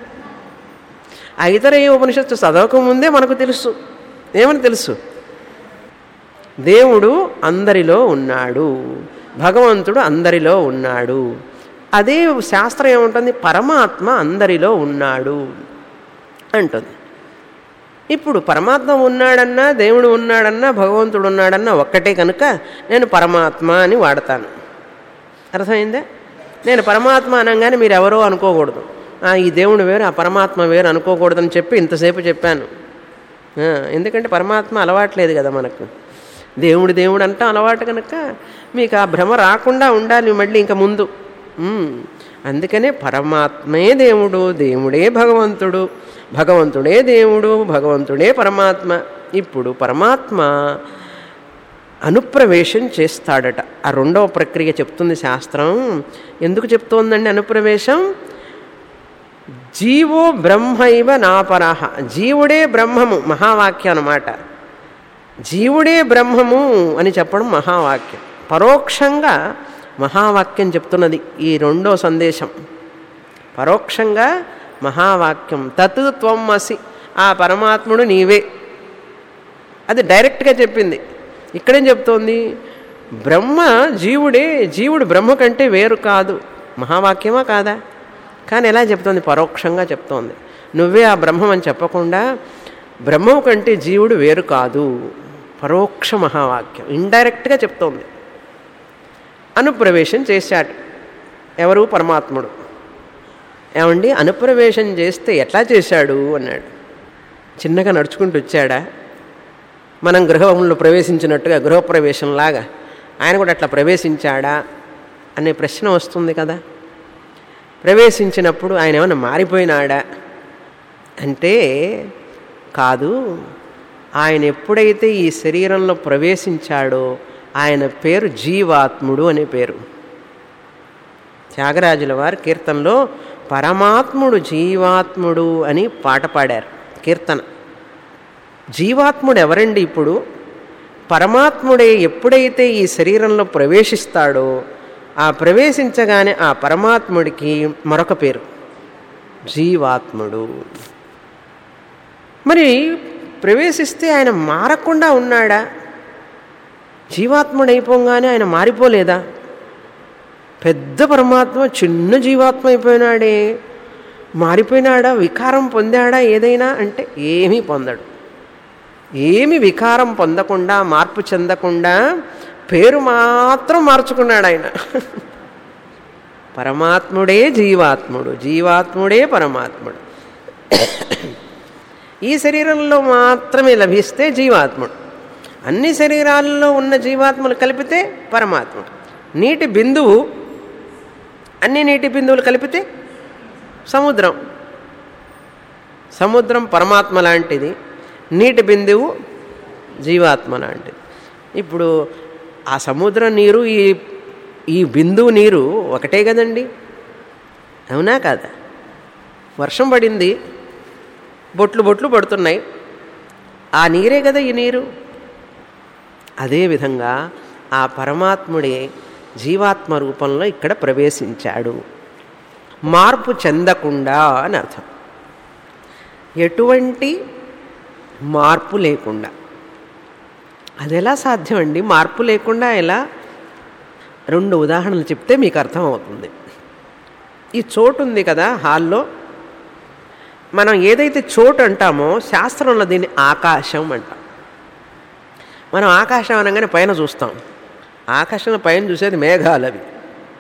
A: ఐతరేయ ఉపనిషత్తు చదవకముందే మనకు తెలుసు ఏమని తెలుసు దేవుడు అందరిలో ఉన్నాడు భగవంతుడు అందరిలో ఉన్నాడు అదే శాస్త్రం ఏముంటుంది పరమాత్మ అందరిలో ఉన్నాడు అంటుంది ఇప్పుడు పరమాత్మ ఉన్నాడన్నా దేవుడు ఉన్నాడన్నా భగవంతుడు ఉన్నాడన్నా ఒక్కటే కనుక నేను పరమాత్మ అని వాడతాను అర్థమైందా నేను పరమాత్మ అనగానే మీరు ఎవరో అనుకోకూడదు "ఆ, ఈ దేవుడు వేరు ఆ పరమాత్మ వేరు అనుకోకూడదని చెప్పి ఇంతసేపు చెప్పాను ఆ, ఎందుకంటే పరమాత్మ అలవాట్లేదు కదా మనకు దేవుడు దేవుడు అంటాం అలవాటు కనుక మీకు ఆ భ్రమ రాకుండా ఉండాలి మళ్ళీ ఇంకా ముందు ఉమ్, అందుకనే పరమాత్మే దేవుడు దేవుడే భగవంతుడు భగవంతుడే దేవుడు భగవంతుడే పరమాత్మ ఇప్పుడు పరమాత్మ అనుప్రవేశం చేస్తాడట ఆ రెండవ ప్రక్రియ చెప్తుంది శాస్త్రం ఎందుకు చెప్తోందండి అనుప్రవేశం జీవో బ్రహ్మైవ నాపరహ జీవుడే బ్రహ్మము మహావాక్యం అన్నమాట జీవుడే బ్రహ్మము అని చెప్పడం మహావాక్యం పరోక్షంగా మహావాక్యం చెప్తున్నది ఈ రెండో సందేశం పరోక్షంగా మహావాక్యం తత్ త్వం అసి ఆ పరమాత్ముడు నీవే అది డైరెక్ట్గా చెప్పింది ఇక్కడేం చెప్తోంది బ్రహ్మ జీవుడే జీవుడు బ్రహ్మ కంటే వేరు కాదు మహావాక్యమా కాదా కానీ ఎలా చెప్తోంది పరోక్షంగా చెప్తోంది నువ్వే ఆ బ్రహ్మం అని చెప్పకుండా బ్రహ్మం కంటే జీవుడు వేరు కాదు పరోక్ష మహావాక్యం ఇండైరెక్ట్గా చెప్తోంది అనుప్రవేశం చేశాడు ఎవరు పరమాత్ముడు ఏమండి అనుప్రవేశం చేస్తే ఎట్లా చేశాడు అన్నాడు చిన్నగా నడుచుకుంటూ వచ్చాడా మనం గృహంలో ప్రవేశించినట్టుగా గృహప్రవేశంలాగా ఆయన కూడా అట్లా ప్రవేశించాడా అనే ప్రశ్న వస్తుంది కదా ప్రవేశించినప్పుడు ఆయన ఏమైనా మారిపోయినాడా అంటే కాదు ఆయన ఎప్పుడైతే ఈ శరీరంలో ప్రవేశించాడో ఆయన పేరు జీవాత్ముడు అనే పేరు త్యాగరాజుల వారు కీర్తనలో పరమాత్ముడు జీవాత్ముడు అని పాట పాడారు కీర్తన జీవాత్ముడు ఎవరండి ఇప్పుడు పరమాత్ముడే ఎప్పుడైతే ఈ శరీరంలో ప్రవేశిస్తాడో ఆ ప్రవేశించగానే ఆ పరమాత్ముడికి మరొక పేరు జీవాత్ముడు మరి ప్రవేశిస్తే ఆయన మారకుండా ఉన్నాడా జీవాత్ముడు అయిపోగానే ఆయన మారిపోలేదా పెద్ద పరమాత్మ చిన్న జీవాత్మ అయిపోయినాడే మారిపోయినాడా వికారం పొందాడా ఏదైనా అంటే ఏమీ పొందడు ఏమి వికారం పొందకుండా మార్పు చెందకుండా పేరు మాత్రం మార్చుకున్నాడు ఆయన పరమాత్ముడే జీవాత్ముడు జీవాత్ముడే పరమాత్ముడు ఈ శరీరంలో మాత్రమే లభిస్తే జీవాత్ముడు అన్ని శరీరాల్లో ఉన్న జీవాత్మలు కలిపితే పరమాత్ముడు నీటి బిందువు అన్ని నీటి బిందువులు కలిపితే సముద్రం సముద్రం పరమాత్మ లాంటిది నీటి బిందువు జీవాత్మ లాంటిది ఇప్పుడు ఆ సముద్ర నీరు ఈ ఈ బిందువు నీరు ఒకటే కదండి అవునా కాదా వర్షం పడింది బొట్లు బొట్లు పడుతున్నాయి ఆ నీరే కదా ఈ నీరు అదేవిధంగా ఆ పరమాత్ముడే జీవాత్మ రూపంలో ఇక్కడ ప్రవేశించాడు మార్పు చెందకుండా అని అర్థం ఎటువంటి మార్పు లేకుండా అది ఎలా సాధ్యం అండి మార్పు లేకుండా ఎలా రెండు ఉదాహరణలు చెప్తే మీకు అర్థమవుతుంది ఈ చోటు ఉంది కదా హాల్లో మనం ఏదైతే చోటు అంటామో శాస్త్రంలో దీన్ని ఆకాశం అంటాం మనం ఆకాశం అనగానే పైన చూస్తాం ఆకాశంలో పైన చూసేది మేఘాలు అవి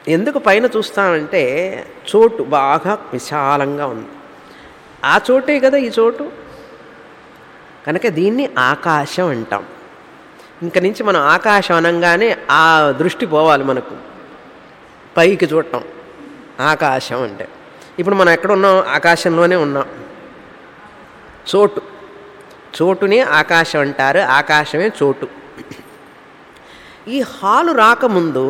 A: ఎందుకు పైన చూస్తామంటే చోటు బాగా విశాలంగా ఉంది ఆ చోటే కదా ఈ చోటు కనుక దీన్ని ఆకాశం అంటాం ఇంక నుంచి మనం ఆకాశం అనగానే ఆ దృష్టి పోవాలి మనకు పైకి చూడటం ఆకాశం అంటే ఇప్పుడు మనం ఎక్కడ ఉన్నాం ఆకాశంలోనే ఉన్నాం చోటు చోటుని ఆకాశం అంటారు ఆకాశమే చోటు ఈ హాలు రాకముందు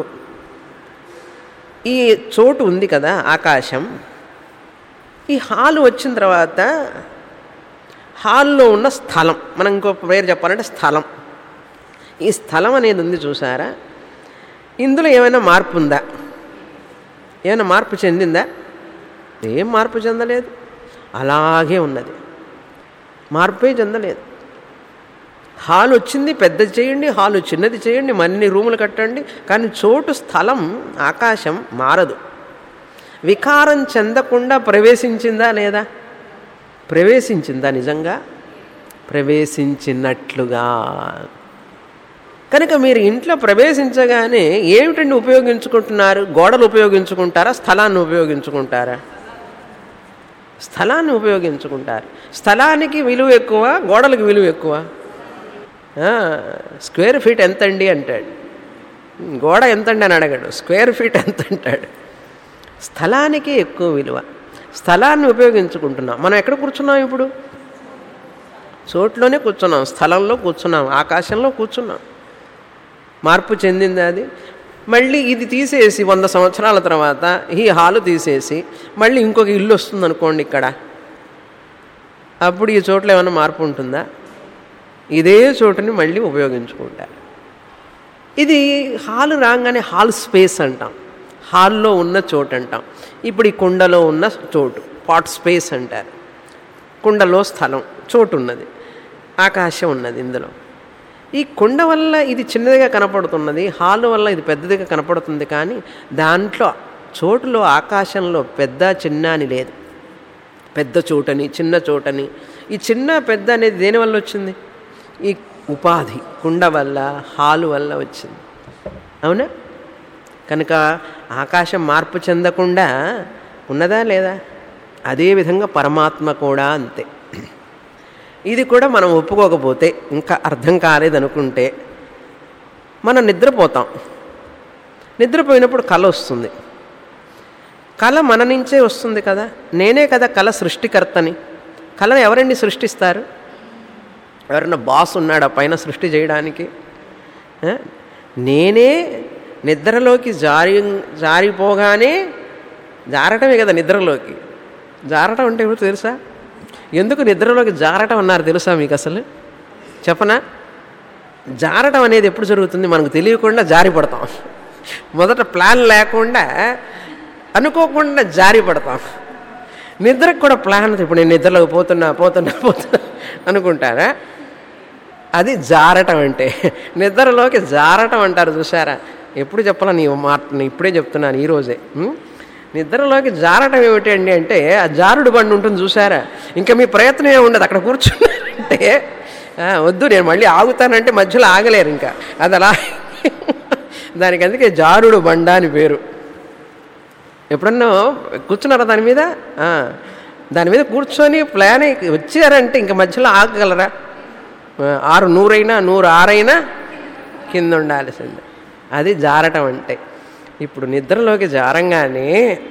A: ఈ చోటు ఉంది కదా ఆకాశం ఈ హాలు వచ్చిన తర్వాత హాల్లో ఉన్న స్థలం మనం ఇంకో పేరు చెప్పాలంటే స్థలం ఈ స్థలం అనేది ఉంది చూసారా ఇందులో ఏమైనా మార్పు ఉందా ఏమైనా మార్పు చెందిందా ఏం మార్పు చెందలేదు అలాగే ఉన్నది మార్పే చెందలేదు హాల్ వచ్చింది పెద్దది చేయండి హాలు చిన్నది చేయండి మరిన్ని రూములు కట్టండి కానీ చోటు స్థలం ఆకాశం మారదు వికారం చెందకుండా ప్రవేశించిందా లేదా ప్రవేశించిందా నిజంగా ప్రవేశించినట్లుగా కనుక మీరు ఇంట్లో ప్రవేశించగానే ఏమిటండి ఉపయోగించుకుంటున్నారు గోడలు ఉపయోగించుకుంటారా స్థలాన్ని ఉపయోగించుకుంటారా స్థలాన్ని ఉపయోగించుకుంటారు స్థలానికి విలువ ఎక్కువ గోడలకు విలువ ఎక్కువ స్క్వేర్ ఫీట్ ఎంతండి అంటాడు గోడ ఎంతండి అని అడగాడు స్క్వేర్ ఫీట్ ఎంత అంటాడు స్థలానికి ఎక్కువ విలువ స్థలాన్ని ఉపయోగించుకుంటున్నాం మనం ఎక్కడ కూర్చున్నాం ఇప్పుడు చోట్లోనే కూర్చున్నాం స్థలంలో కూర్చున్నాం ఆకాశంలో కూర్చున్నాం మార్పు చెందింది అది మళ్ళీ ఇది తీసేసి వంద సంవత్సరాల తర్వాత ఈ హాలు తీసేసి మళ్ళీ ఇంకొక ఇల్లు వస్తుంది అనుకోండి ఇక్కడ అప్పుడు ఈ చోట్ల ఏమైనా మార్పు ఉంటుందా ఇదే చోటుని మళ్ళీ ఉపయోగించుకుంటారు ఇది హాల్ రాగానే హాల్ స్పేస్ అంటాం హాల్లో ఉన్న చోటు అంటాం ఇప్పుడు ఈ కుండలో ఉన్న చోటు పాట్ స్పేస్ అంటారు కుండలో స్థలం చోటు ఉన్నది ఆకాశం ఉన్నది ఇందులో ఈ కుండ వల్ల ఇది చిన్నదిగా కనపడుతున్నది హాల్ వల్ల ఇది పెద్దదిగా కనపడుతుంది కానీ దాంట్లో చోటులో ఆకాశంలో పెద్ద చిన్న అని లేదు పెద్ద చోటని చిన్న చోటని ఈ చిన్న పెద్ద అనేది దేనివల్ల వచ్చింది ఈ ఉపాధి కుండ వల్ల హాలు వల్ల వచ్చింది అవునా కనుక ఆకాశం మార్పు చెందకుండా ఉన్నదా లేదా అదేవిధంగా పరమాత్మ కూడా అంతే ఇది కూడా మనం ఒప్పుకోకపోతే ఇంకా అర్థం కాలేదనుకుంటే మనం నిద్రపోతాం నిద్రపోయినప్పుడు కళ వస్తుంది కళ మన నుంచే వస్తుంది కదా నేనే కదా కళ సృష్టికర్తని కళను ఎవరండి సృష్టిస్తారు ఎవరన్నా బాస్ ఉన్నాడా పైన సృష్టి చేయడానికి నేనే నిద్రలోకి జారి జారిపోగానే జారటమే కదా నిద్రలోకి జారటం అంటే ఏమిటో తెలుసా ఎందుకు నిద్రలోకి జారటం అన్నారు తెలుసా మీకు అసలు చెప్పనా జారటం అనేది ఎప్పుడు జరుగుతుంది మనకు తెలియకుండా జారి పడతాం మొదట ప్లాన్ లేకుండా అనుకోకుండా జారి పడతాం నిద్రకు కూడా ప్లాన్ ఇప్పుడు నేను నిద్రలోకి పోతున్నా పోతున్నా పోతున్నా అనుకుంటారా అది జారటం అంటే నిద్రలోకి జారటం అంటారు చూసారా ఎప్పుడు చెప్పాలా నీ మాట ఇప్పుడే చెప్తున్నాను ఈరోజే నిద్రలోకి జారటం ఏమిటి అండి అంటే ఆ జారుడు బండి ఉంటుంది చూసారా ఇంకా మీ ప్రయత్నం ఏమి ఉండదు అక్కడ కూర్చున్నారంటే వద్దు నేను మళ్ళీ ఆగుతానంటే మధ్యలో ఆగలేరు ఇంకా అది అలా దానికి అందుకే జారుడు బండ అని పేరు ఎప్పుడన్నా కూర్చున్నారా దాని మీద దాని మీద కూర్చొని ప్లాన్ వచ్చారంటే ఇంకా మధ్యలో ఆగగలరా ఆరు నూరైనా నూరు ఆరైనా కింద ఉండాల్సిందే అది జారటం అంటే ఇప్పుడు నిద్రలోకి జారంగానే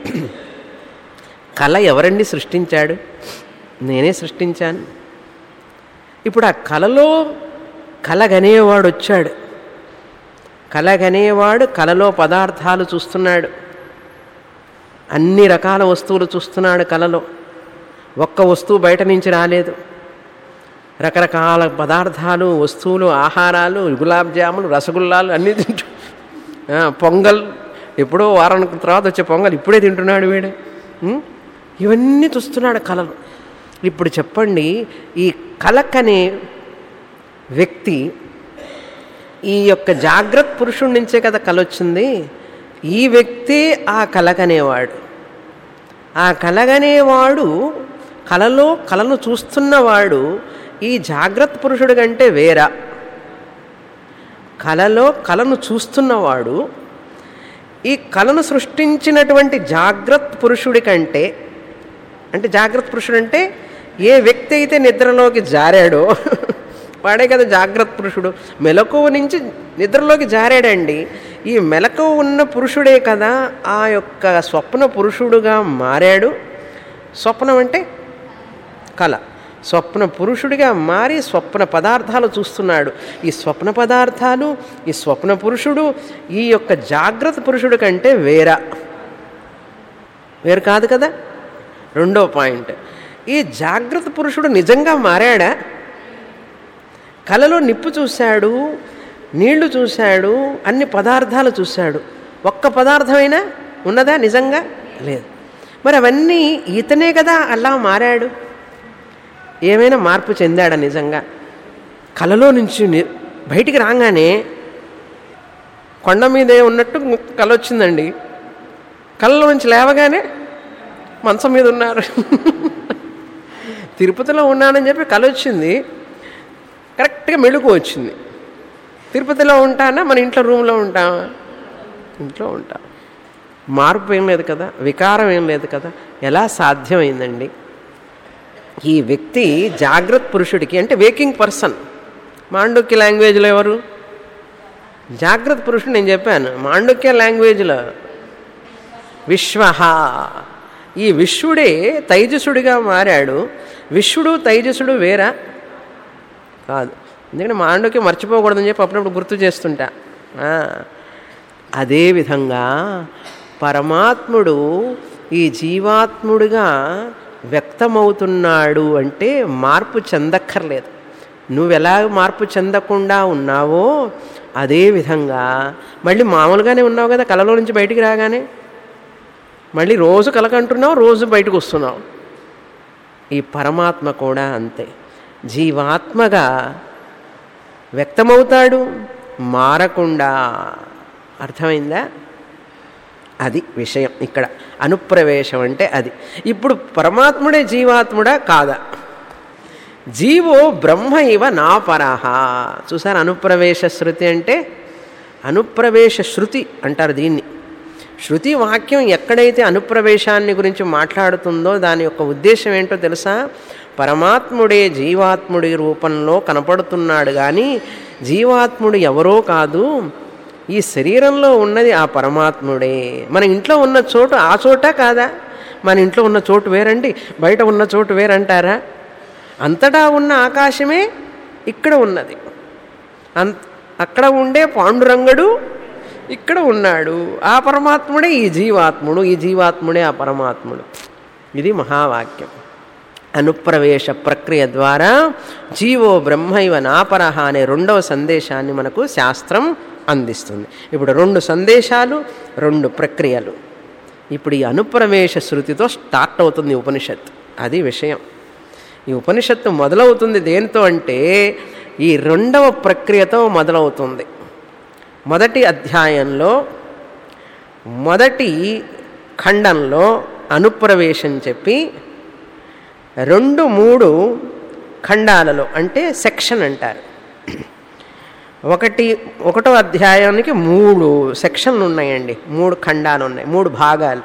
A: కళ ఎవరండి సృష్టించాడు నేనే సృష్టించాను ఇప్పుడు ఆ కళలో కలగనేవాడు వచ్చాడు కలగనేవాడు కళలో పదార్థాలు చూస్తున్నాడు అన్ని రకాల వస్తువులు చూస్తున్నాడు కళలో ఒక్క వస్తువు బయట నుంచి రాలేదు రకరకాల పదార్థాలు వస్తువులు ఆహారాలు గులాబ్ జాములు రసగుల్లాలు అన్నీ తింటూ పొంగల్ ఎప్పుడో వారం తర్వాత వచ్చే పొంగల్ ఇప్పుడే తింటున్నాడు వీడు ఇవన్నీ చూస్తున్నాడు కళలు ఇప్పుడు చెప్పండి ఈ కలకనే వ్యక్తి ఈ యొక్క జాగ్రత్త పురుషుడి నుంచే కదా కళ వచ్చింది ఈ వ్యక్తి ఆ కలగనేవాడు ఆ కలగనేవాడు కలలో కళను చూస్తున్నవాడు ఈ జాగ్రత్త పురుషుడి కంటే వేరా కలలో కళను చూస్తున్నవాడు ఈ కళను సృష్టించినటువంటి జాగ్రత్త పురుషుడి కంటే అంటే జాగ్రత్త పురుషుడు అంటే ఏ వ్యక్తి అయితే నిద్రలోకి జారాడో వాడే కదా జాగ్రత్త పురుషుడు మెలకువ నుంచి నిద్రలోకి జారాడండి ఈ మెలకువ ఉన్న పురుషుడే కదా ఆ యొక్క స్వప్న పురుషుడుగా మారాడు స్వప్నం అంటే కళ స్వప్న పురుషుడిగా మారి స్వప్న పదార్థాలు చూస్తున్నాడు ఈ స్వప్న పదార్థాలు ఈ స్వప్న పురుషుడు ఈ యొక్క జాగ్రత్త పురుషుడి కంటే వేరా వేరు కాదు కదా రెండో పాయింట్ ఈ జాగ్రత్త పురుషుడు నిజంగా మారాడా కలలో నిప్పు చూశాడు నీళ్లు చూశాడు అన్ని పదార్థాలు చూశాడు ఒక్క పదార్థమైనా ఉన్నదా నిజంగా లేదు మరి అవన్నీ ఈతనే కదా అలా మారాడు ఏమైనా మార్పు చెందాడా నిజంగా కలలో నుంచి ని- బయటికి రాగానే కొండ మీదే ఉన్నట్టు కల వచ్చిందండి కళ్ళలో నుంచి లేవగానే మంచం మీద ఉన్నారు తిరుపతిలో ఉన్నానని చెప్పి కల వచ్చింది కరెక్ట్గా మెళుకు వచ్చింది తిరుపతిలో ఉంటానా మన ఇంట్లో రూమ్లో ఉంటామా ఇంట్లో ఉంటాం మార్పు ఏం లేదు కదా వికారం ఏం లేదు కదా ఎలా సాధ్యమైందండి ఈ వ్యక్తి జాగ్రత్త పురుషుడికి అంటే వేకింగ్ పర్సన్ మాండుక్య లాంగ్వేజ్లో ఎవరు జాగ్రత్త పురుషుడు నేను చెప్పాను మాండుక్య లాంగ్వేజ్లో విశ్వ ఈ విశ్వడే తైజసుడిగా మారాడు విశ్వడు తైజసుడు వేరా కాదు ఎందుకంటే మాండుక్యం మర్చిపోకూడదని చెప్పి అప్పుడప్పుడు గుర్తు చేస్తుంటా ఆ, అదేవిధంగా పరమాత్ముడు ఈ జీవాత్ముడిగా వ్యక్తమవుతున్నాడు అంటే మార్పు చెందక్కర్లేదు నువ్వెలా మార్పు చెందకుండా ఉన్నావో అదే విధంగా మళ్ళీ మామూలుగానే ఉన్నావు కదా కలలో నుంచి బయటికి రాగానే మళ్ళీ రోజు కలకంటున్నావు రోజు బయటకు వస్తున్నావు ఈ పరమాత్మ కూడా అంతే జీవాత్మగా వ్యక్తమవుతాడు మారకుండా అర్థమైందా అది విషయం ఇక్కడ అనుప్రవేశం అంటే అది ఇప్పుడు పరమాత్ముడే జీవాత్ముడా కాదా జీవో బ్రహ్మ ఇవ నా పరహ చూసారు అనుప్రవేశ శృతి అంటే అనుప్రవేశ శృతి అంటారు దీన్ని శృతి వాక్యం ఎక్కడైతే అనుప్రవేశాన్ని గురించి మాట్లాడుతుందో దాని యొక్క ఉద్దేశం ఏంటో తెలుసా పరమాత్ముడే జీవాత్ముడి రూపంలో కనపడుతున్నాడు కానీ జీవాత్ముడు ఎవరో కాదు ఈ శరీరంలో ఉన్నది ఆ పరమాత్ముడే మన ఇంట్లో ఉన్న చోటు ఆ చోట కాదా మన ఇంట్లో ఉన్న చోటు వేరండి బయట ఉన్న చోటు వేరంటారా అంతటా ఉన్న ఆకాశమే ఇక్కడ ఉన్నది అంత అక్కడ ఉండే పాండురంగడు ఇక్కడ ఉన్నాడు ఆ పరమాత్ముడే ఈ జీవాత్ముడు ఈ జీవాత్ముడే ఆ పరమాత్ముడు ఇది మహావాక్యం అనుప్రవేశ ప్రక్రియ ద్వారా జీవో బ్రహ్మైవ నాపరహ అనే రెండవ సందేశాన్ని మనకు శాస్త్రం అందిస్తుంది ఇప్పుడు రెండు సందేశాలు రెండు ప్రక్రియలు ఇప్పుడు ఈ అనుప్రవేశ శృతితో స్టార్ట్ అవుతుంది ఈ ఉపనిషత్తు అది విషయం ఈ ఉపనిషత్తు మొదలవుతుంది దేంతో అంటే ఈ రెండవ ప్రక్రియతో మొదలవుతుంది మొదటి అధ్యాయంలో మొదటి ఖండంలో అనుప్రవేశం చెప్పి రెండు మూడు ఖండాలలో అంటే సెక్షన్ అంటారు ఒకటి ఒకటో అధ్యాయానికి మూడు సెక్షన్లు ఉన్నాయండి మూడు ఖండాలు ఉన్నాయి మూడు భాగాలు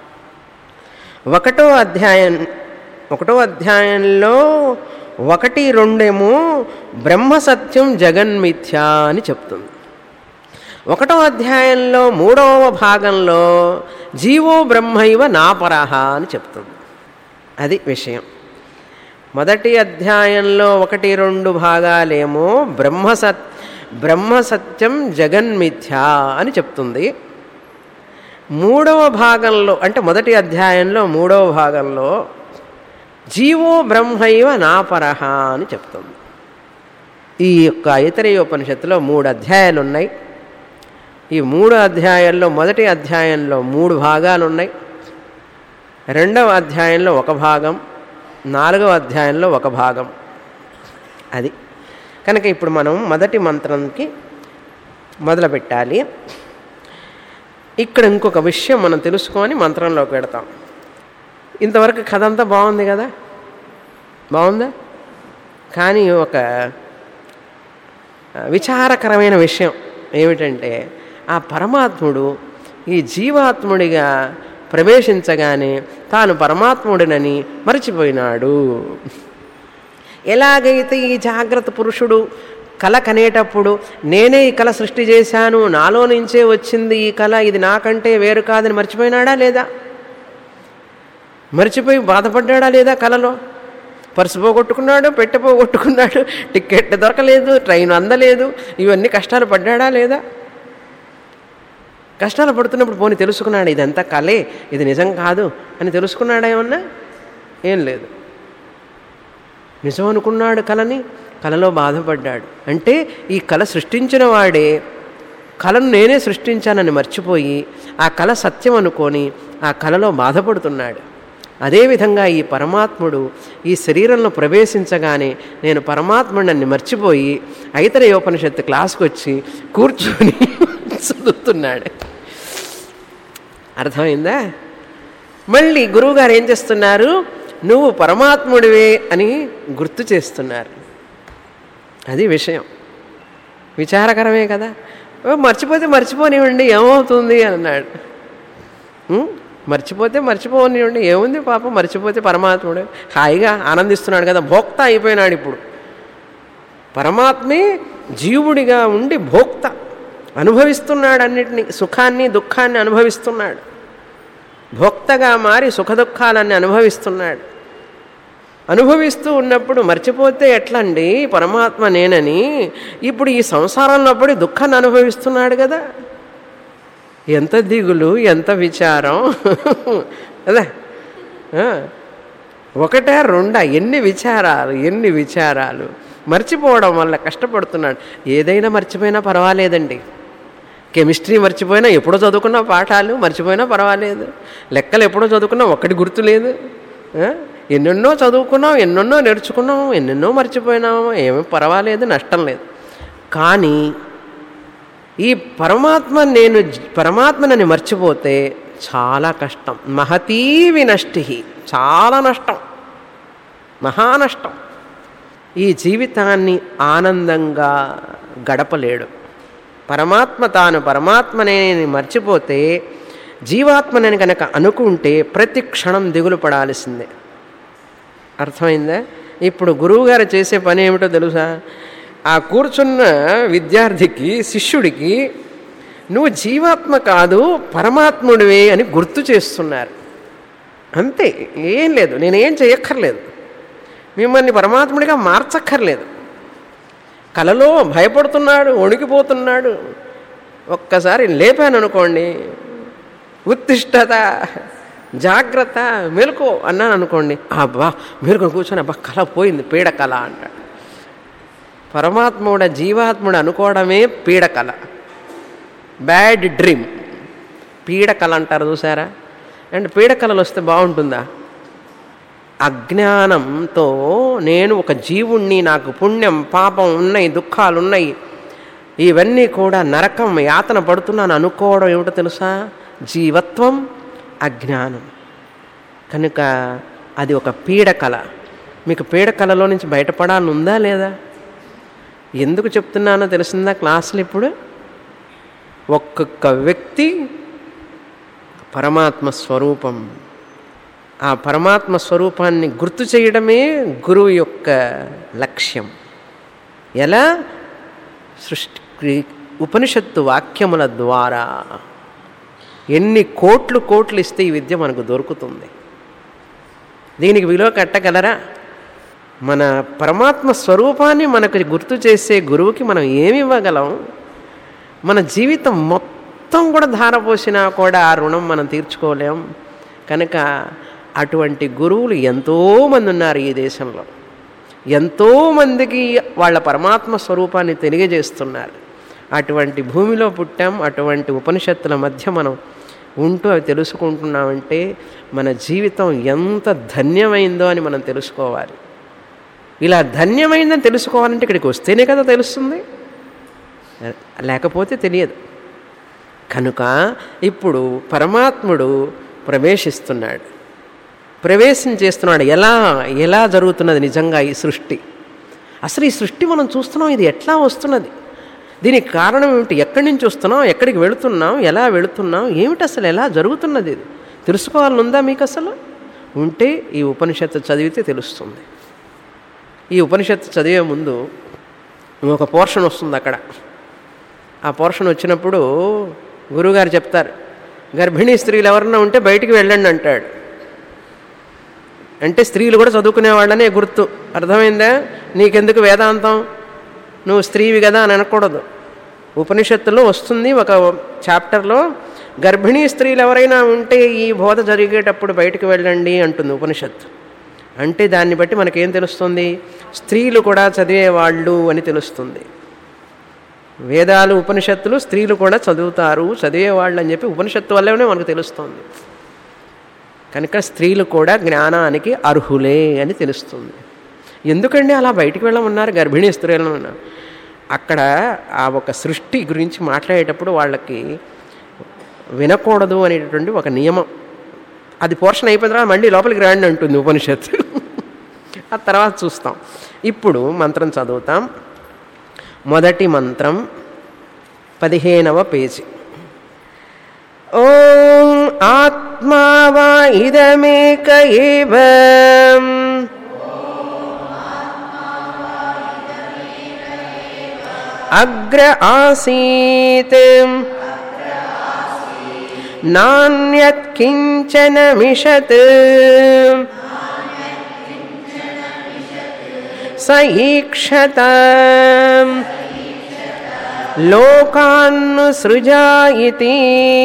A: ఒకటో అధ్యాయం ఒకటో అధ్యాయంలో ఒకటి రెండేమో బ్రహ్మ సత్యం జగన్మిథ్య అని చెప్తుంది ఒకటో అధ్యాయంలో మూడవ భాగంలో జీవో బ్రహ్మైవ నాపరహ అని చెప్తుంది అది విషయం మొదటి అధ్యాయంలో ఒకటి రెండు భాగాలేమో బ్రహ్మ సత్ బ్రహ్మ సత్యం జగన్మిథ్య అని చెప్తుంది మూడవ భాగంలో అంటే మొదటి అధ్యాయంలో మూడవ భాగంలో జీవో బ్రహ్మైవ నాపరహ అని చెప్తుంది ఈ యొక్క ఐతరేయోపనిషత్తులో మూడు అధ్యాయాలు ఉన్నాయి ఈ మూడు అధ్యాయాల్లో మొదటి అధ్యాయంలో మూడు భాగాలు ఉన్నాయి రెండవ అధ్యాయంలో ఒక భాగం నాలుగవ అధ్యాయంలో ఒక భాగం అది కనుక ఇప్పుడు మనం మొదటి మంత్రంకి మొదలు పెట్టాలి ఇక్కడ ఇంకొక విషయం మనం తెలుసుకొని మంత్రంలోకి పెడతాం ఇంతవరకు కథ అంతా బాగుంది కదా బాగుందా కానీ ఒక విచారకరమైన విషయం ఏమిటంటే ఆ పరమాత్ముడు ఈ జీవాత్ముడిగా ప్రవేశించగానే తాను పరమాత్ముడినని మరచిపోయినాడు ఎలాగైతే ఈ జాగ్రత్త పురుషుడు కళ కనేటప్పుడు నేనే ఈ కళ సృష్టి చేశాను నాలో నుంచే వచ్చింది ఈ కళ ఇది నాకంటే వేరు కాదని మర్చిపోయినాడా లేదా మర్చిపోయి బాధపడ్డాడా లేదా కళలో పర్సు పోగొట్టుకున్నాడు పెట్టె పోగొట్టుకున్నాడు టికెట్ దొరకలేదు ట్రైన్ అందలేదు ఇవన్నీ కష్టాలు పడ్డాడా లేదా కష్టాలు పడుతున్నప్పుడు పోని తెలుసుకున్నాడు ఇదంతా కలే ఇది నిజం కాదు అని తెలుసుకున్నాడా ఏమన్నా ఏం లేదు నిజం అనుకున్నాడు కళని కళలో బాధపడ్డాడు అంటే ఈ కళ సృష్టించిన వాడే కళను నేనే సృష్టించానని మర్చిపోయి ఆ కళ సత్యం అనుకొని ఆ కళలో బాధపడుతున్నాడు అదేవిధంగా ఈ పరమాత్ముడు ఈ శరీరంలో ప్రవేశించగానే నేను పరమాత్ముడిని మర్చిపోయి ఐతరేయోపనిషత్తు క్లాస్కి వచ్చి కూర్చొని చదువుతున్నాడు అర్థమైందా మళ్ళీ గురువుగారు ఏం చేస్తున్నారు నువ్వు పరమాత్ముడివే అని గుర్తు చేస్తున్నారు అది విషయం విచారకరమే కదా ఓ, మర్చిపోతే మర్చిపోనివ్వండి ఏమవుతుంది అని అన్నాడు ఉం? మర్చిపోతే మర్చిపోనివ్వండి ఏముంది పాపం మర్చిపోతే పరమాత్ముడు హాయిగా ఆనందిస్తున్నాడు కదా భోక్త అయిపోయినాడు ఇప్పుడు పరమాత్మే జీవుడిగా ఉండి భోక్త అనుభవిస్తున్నాడు అన్నిటినీ సుఖాన్ని దుఃఖాన్ని అనుభవిస్తున్నాడు భోక్తగా మారి సుఖదుఖాలన్నీ అనుభవిస్తున్నాడు అనుభవిస్తూ ఉన్నప్పుడు మర్చిపోతే ఎట్లండి పరమాత్మ నేనని ఇప్పుడు ఈ సంసారంలో పడి దుఃఖాన్ని అనుభవిస్తున్నాడు కదా ఎంత దిగులు ఎంత విచారం అదే ఆ, ఒకటా రెండా ఎన్ని విచారాలు ఎన్ని విచారాలు మర్చిపోవడం వల్ల కష్టపడుతున్నాడు ఏదైనా మర్చిపోయినా పర్వాలేదండి కెమిస్ట్రీ మర్చిపోయినా ఎప్పుడో చదువుకున్న పాఠాలు మర్చిపోయినా పర్వాలేదు లెక్కలు ఎప్పుడో చదువుకున్నా ఒక్కటి గుర్తులేదు ఆ? ఎన్నెన్నో చదువుకున్నాం ఎన్నెన్నో నేర్చుకున్నాం ఎన్నెన్నో మర్చిపోయినాం ఏమీ పర్వాలేదు నష్టం లేదు కానీ ఈ పరమాత్మ నేను జ- పరమాత్మనని మర్చిపోతే చాలా కష్టం మహతీ వినష్టి చాలా నష్టం మహానష్టం ఈ జీవితాన్ని ఆనందంగా గడపలేడు పరమాత్మ తాను పరమాత్మనే మర్చిపోతే జీవాత్మనని కనుక అనుకుంటే ప్రతి క్షణం దిగులు పడాల్సిందే అర్థమైందా ఇప్పుడు గురువుగారు చేసే పని ఏమిటో తెలుసా ఆ కూర్చున్న విద్యార్థికి శిష్యుడికి నువ్వు జీవాత్మ కాదు పరమాత్ముడివే అని గుర్తు చేస్తున్నారు అంతే ఏం లేదు నేనేం చేయక్కర్లేదు మిమ్మల్ని పరమాత్ముడిగా మార్చక్కర్లేదు కలలో భయపడుతున్నాడు వణికిపోతున్నాడు ఒక్కసారి లేపాను అనుకోండి ఉత్తిష్టత జాగ్రత్త మెలకు అన్నాను అనుకోండి అబ్బా మీరు కూర్చొని అబ్బా కళ పోయింది పీడ కళ అంటాడు పరమాత్ముడ జీవాత్ముడు అనుకోవడమే పీడ కళ బ్యాడ్ డ్రీమ్ పీడ కళ అంటారు చూసారా అండ్ పీడ కళలు వస్తే బాగుంటుందా అజ్ఞానంతో నేను ఒక జీవుణ్ణి నాకు పుణ్యం పాపం ఉన్నాయి దుఃఖాలు ఉన్నాయి ఇవన్నీ కూడా నరకం యాతన పడుతున్నాను అనుకోవడం ఏమిటో తెలుసా జీవత్వం అజ్ఞానం కనుక అది ఒక పీడకల మీకు పీడకలలో నుంచి బయటపడాలని ఉందా లేదా ఎందుకు చెప్తున్నానో తెలిసిందా క్లాసులు ఇప్పుడు ఒక్కొక్క వ్యక్తి పరమాత్మ స్వరూపం ఆ పరమాత్మ స్వరూపాన్ని గుర్తు చేయడమే గురువు యొక్క లక్ష్యం ఎలా సృష్టి ఉపనిషత్తు వాక్యముల ద్వారా ఎన్ని కోట్లు కోట్లు ఇస్తే ఈ విద్య మనకు దొరుకుతుంది దీనికి విలువ కట్టగలరా మన పరమాత్మ స్వరూపాన్ని మనకు గుర్తు చేసే గురువుకి మనం ఏమి ఇవ్వగలం మన జీవితం మొత్తం కూడా ధారపోసినా కూడా ఆ రుణం మనం తీర్చుకోలేం కనుక అటువంటి గురువులు ఎంతోమంది ఉన్నారు ఈ దేశంలో ఎంతోమందికి వాళ్ళ పరమాత్మ స్వరూపాన్ని తెలియజేస్తున్నారు అటువంటి భూమిలో పుట్టాం అటువంటి ఉపనిషత్తుల మధ్య మనం ఉంటూ అవి తెలుసుకుంటున్నామంటే మన జీవితం ఎంత ధన్యమైందో అని మనం తెలుసుకోవాలి ఇలా ధన్యమైందని తెలుసుకోవాలంటే ఇక్కడికి వస్తేనే కదా తెలుస్తుంది లేకపోతే తెలియదు కనుక ఇప్పుడు పరమాత్ముడు ప్రవేశిస్తున్నాడు ప్రవేశం చేస్తున్నాడు ఎలా ఎలా జరుగుతున్నది నిజంగా ఈ సృష్టి అసలు ఈ సృష్టి మనం చూస్తున్నాం ఇది ఎట్లా వస్తున్నది దీనికి కారణం ఏమిటి ఎక్కడి నుంచి వస్తున్నాం ఎక్కడికి వెళుతున్నాం ఎలా వెళుతున్నాం ఏమిటి అసలు ఎలా జరుగుతున్నది ఇది తెలుసుకోవాలని ఉందా మీకు అసలు ఉంటే ఈ ఉపనిషత్తు చదివితే తెలుస్తుంది ఈ ఉపనిషత్తు చదివే ముందు ఒక పోర్షన్ వస్తుంది అక్కడ ఆ పోర్షన్ వచ్చినప్పుడు గురువుగారు చెప్తారు గర్భిణీ స్త్రీలు ఎవరన్నా ఉంటే బయటికి వెళ్ళండి అంటాడు అంటే స్త్రీలు కూడా చదువుకునే వాళ్ళనే గుర్తు అర్థమైందా నీకెందుకు వేదాంతం నువ్వు స్త్రీవి కదా అని అనకూడదు ఉపనిషత్తులో వస్తుంది ఒక చాప్టర్లో గర్భిణీ స్త్రీలు ఎవరైనా ఉంటే ఈ బోధ జరిగేటప్పుడు బయటికి వెళ్ళండి అంటుంది ఉపనిషత్తు అంటే దాన్ని బట్టి మనకేం తెలుస్తుంది స్త్రీలు కూడా చదివేవాళ్ళు అని తెలుస్తుంది వేదాలు ఉపనిషత్తులు స్త్రీలు కూడా చదువుతారు చదివేవాళ్ళు అని చెప్పి ఉపనిషత్తు వల్లనే మనకు తెలుస్తుంది కనుక స్త్రీలు కూడా జ్ఞానానికి అర్హులే అని తెలుస్తుంది ఎందుకండి అలా బయటికి వెళ్ళమన్నారు గర్భిణీ స్త్రీలను అక్కడ ఆ ఒక సృష్టి గురించి మాట్లాడేటప్పుడు వాళ్ళకి వినకూడదు అనేటటువంటి ఒక నియమం అది పోర్షన్ అయిపోయిన తర్వాత మళ్ళీ లోపలికి రాండి అంటుంది ఉపనిషత్తు ఆ తర్వాత చూస్తాం ఇప్పుడు మంత్రం చదువుతాం మొదటి మంత్రం పదిహేనవ పేజీ ఓం ఆత్మా వా ఇదమేక ఏవ అగ్ర ఆసీత్ నాణ్యత్ కించన మిషత్ స ఈక్షత లోకాన్ను సృజా ఇతి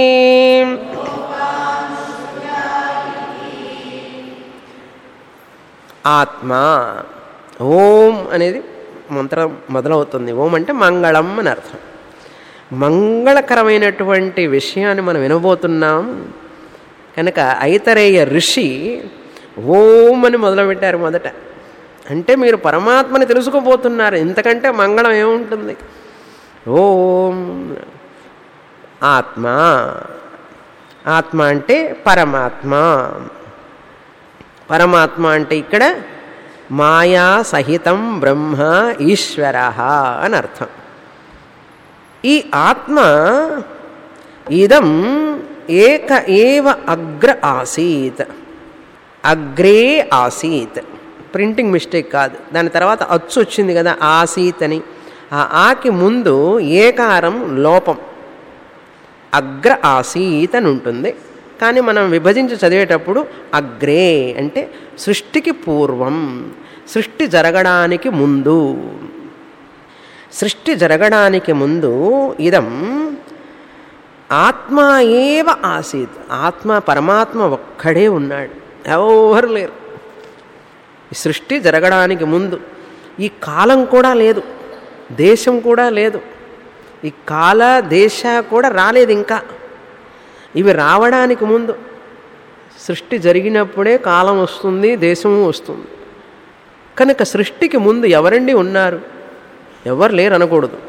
A: ఆత్మ ఓం అనేది మంత్రం మొదలవుతుంది ఓం అంటే మంగళం అని అర్థం మంగళకరమైనటువంటి విషయాన్ని మనం వినబోతున్నాం కనుక ఐతరేయ ఋషి ఓం అని మొదలుపెట్టారు మొదట అంటే మీరు పరమాత్మని తెలుసుకోబోతున్నారు ఇంతకంటే మంగళం ఏముంటుంది ఓం ఆత్మ ఆత్మ అంటే పరమాత్మ పరమాత్మ అంటే ఇక్కడ మాయా సహితం బ్రహ్మ ఈశ్వర అని అర్థం ఈ ఆత్మ ఇదం ఏక ఏవ అగ్ర ఆసీత్ అగ్రే ఆసీత్ ప్రింటింగ్ మిస్టేక్ కాదు దాని తర్వాత అచ్చు వచ్చింది కదా ఆసీత్ అని ఆ ఆకి ముందు ఏకారం లోపం అగ్ర ఆసీత్ అని ఉంటుంది కానీ మనం విభజించి చదివేటప్పుడు అగ్రే అంటే సృష్టికి పూర్వం సృష్టి జరగడానికి ముందు సృష్టి జరగడానికి ముందు ఇదం ఆత్మ ఏవ ఆసీత్ ఆత్మ పరమాత్మ ఒక్కడే ఉన్నాడు ఎవరు లేరు ఈ సృష్టి జరగడానికి ముందు ఈ కాలం కూడా లేదు దేశం కూడా లేదు ఈ కాల దేశ కూడా రాలేదు ఇంకా ఇవి రావడానికి ముందు సృష్టి జరిగినప్పుడే కాలం వస్తుంది దేశము వస్తుంది కనుక సృష్టికి ముందు ఎవరండి ఉన్నారు ఎవరు లేరు అనకూడదు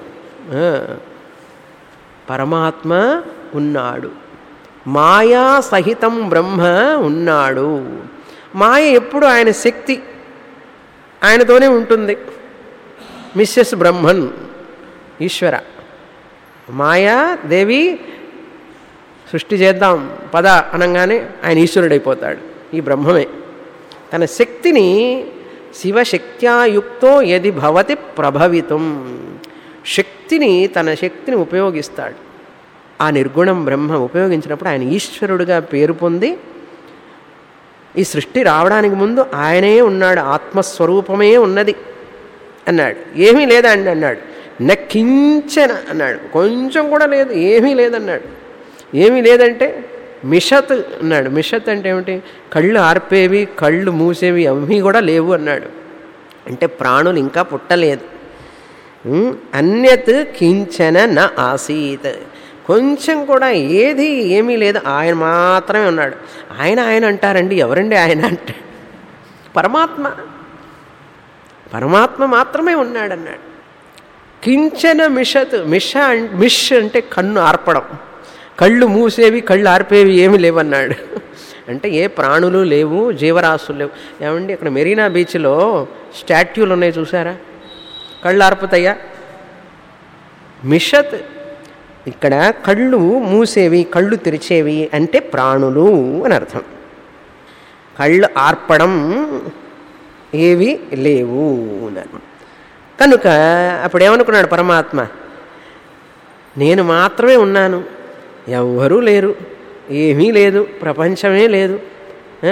A: పరమాత్మ ఉన్నాడు మాయా సహితం బ్రహ్మ ఉన్నాడు మాయ ఎప్పుడు ఆయన శక్తి ఆయనతోనే ఉంటుంది మిస్సెస్ బ్రహ్మన్ ఈశ్వర మాయా దేవి సృష్టి చేద్దాం పద అనగానే ఆయన ఈశ్వరుడైపోతాడు ఈ బ్రహ్మమే తన శక్తిని శివశక్త్యాయుక్తో ఎది భవతి ప్రభవితం శక్తిని తన శక్తిని ఉపయోగిస్తాడు ఆ నిర్గుణం బ్రహ్మ ఉపయోగించినప్పుడు ఆయన ఈశ్వరుడుగా పేరు పొంది ఈ సృష్టి రావడానికి ముందు ఆయనే ఉన్నాడు ఆత్మస్వరూపమే ఉన్నది అన్నాడు ఏమీ లేదా అండి అన్నాడు నక్కించన అన్నాడు కొంచెం కూడా లేదు ఏమీ లేదన్నాడు ఏమీ లేదంటే మిషత్ అన్నాడు మిషత్ అంటే ఏమిటి కళ్ళు ఆర్పేవి కళ్ళు మూసేవి అవి కూడా లేవు అన్నాడు అంటే ప్రాణులు ఇంకా పుట్టలేదు అన్యత్ కించన న ఆసీత్ కొంచెం కూడా ఏది ఏమీ లేదు ఆయన మాత్రమే ఉన్నాడు ఆయన ఆయన అంటారండి ఎవరండి ఆయన అంటే పరమాత్మ పరమాత్మ మాత్రమే ఉన్నాడన్నాడు కించన మిషత్ మిష మిష్ అంటే కన్ను ఆర్పడం కళ్ళు మూసేవి కళ్ళు ఆర్పేవి ఏమి లేవన్నాడు అంటే ఏ ప్రాణులు లేవు జీవరాశులు లేవు ఏమండి అక్కడ మెరీనా బీచ్లో స్టాట్యూలు ఉన్నాయి చూసారా కళ్ళు ఆర్పుతాయా మిషత్ ఇక్కడ కళ్ళు మూసేవి కళ్ళు తెరిచేవి అంటే ప్రాణులు అని అర్థం కళ్ళు ఆర్పడం ఏవి లేవు అని కనుక అప్పుడు ఏమనుకున్నాడు పరమాత్మ నేను మాత్రమే ఉన్నాను ఎవ్వరూ లేరు ఏమీ లేదు ప్రపంచమే లేదు ఆ?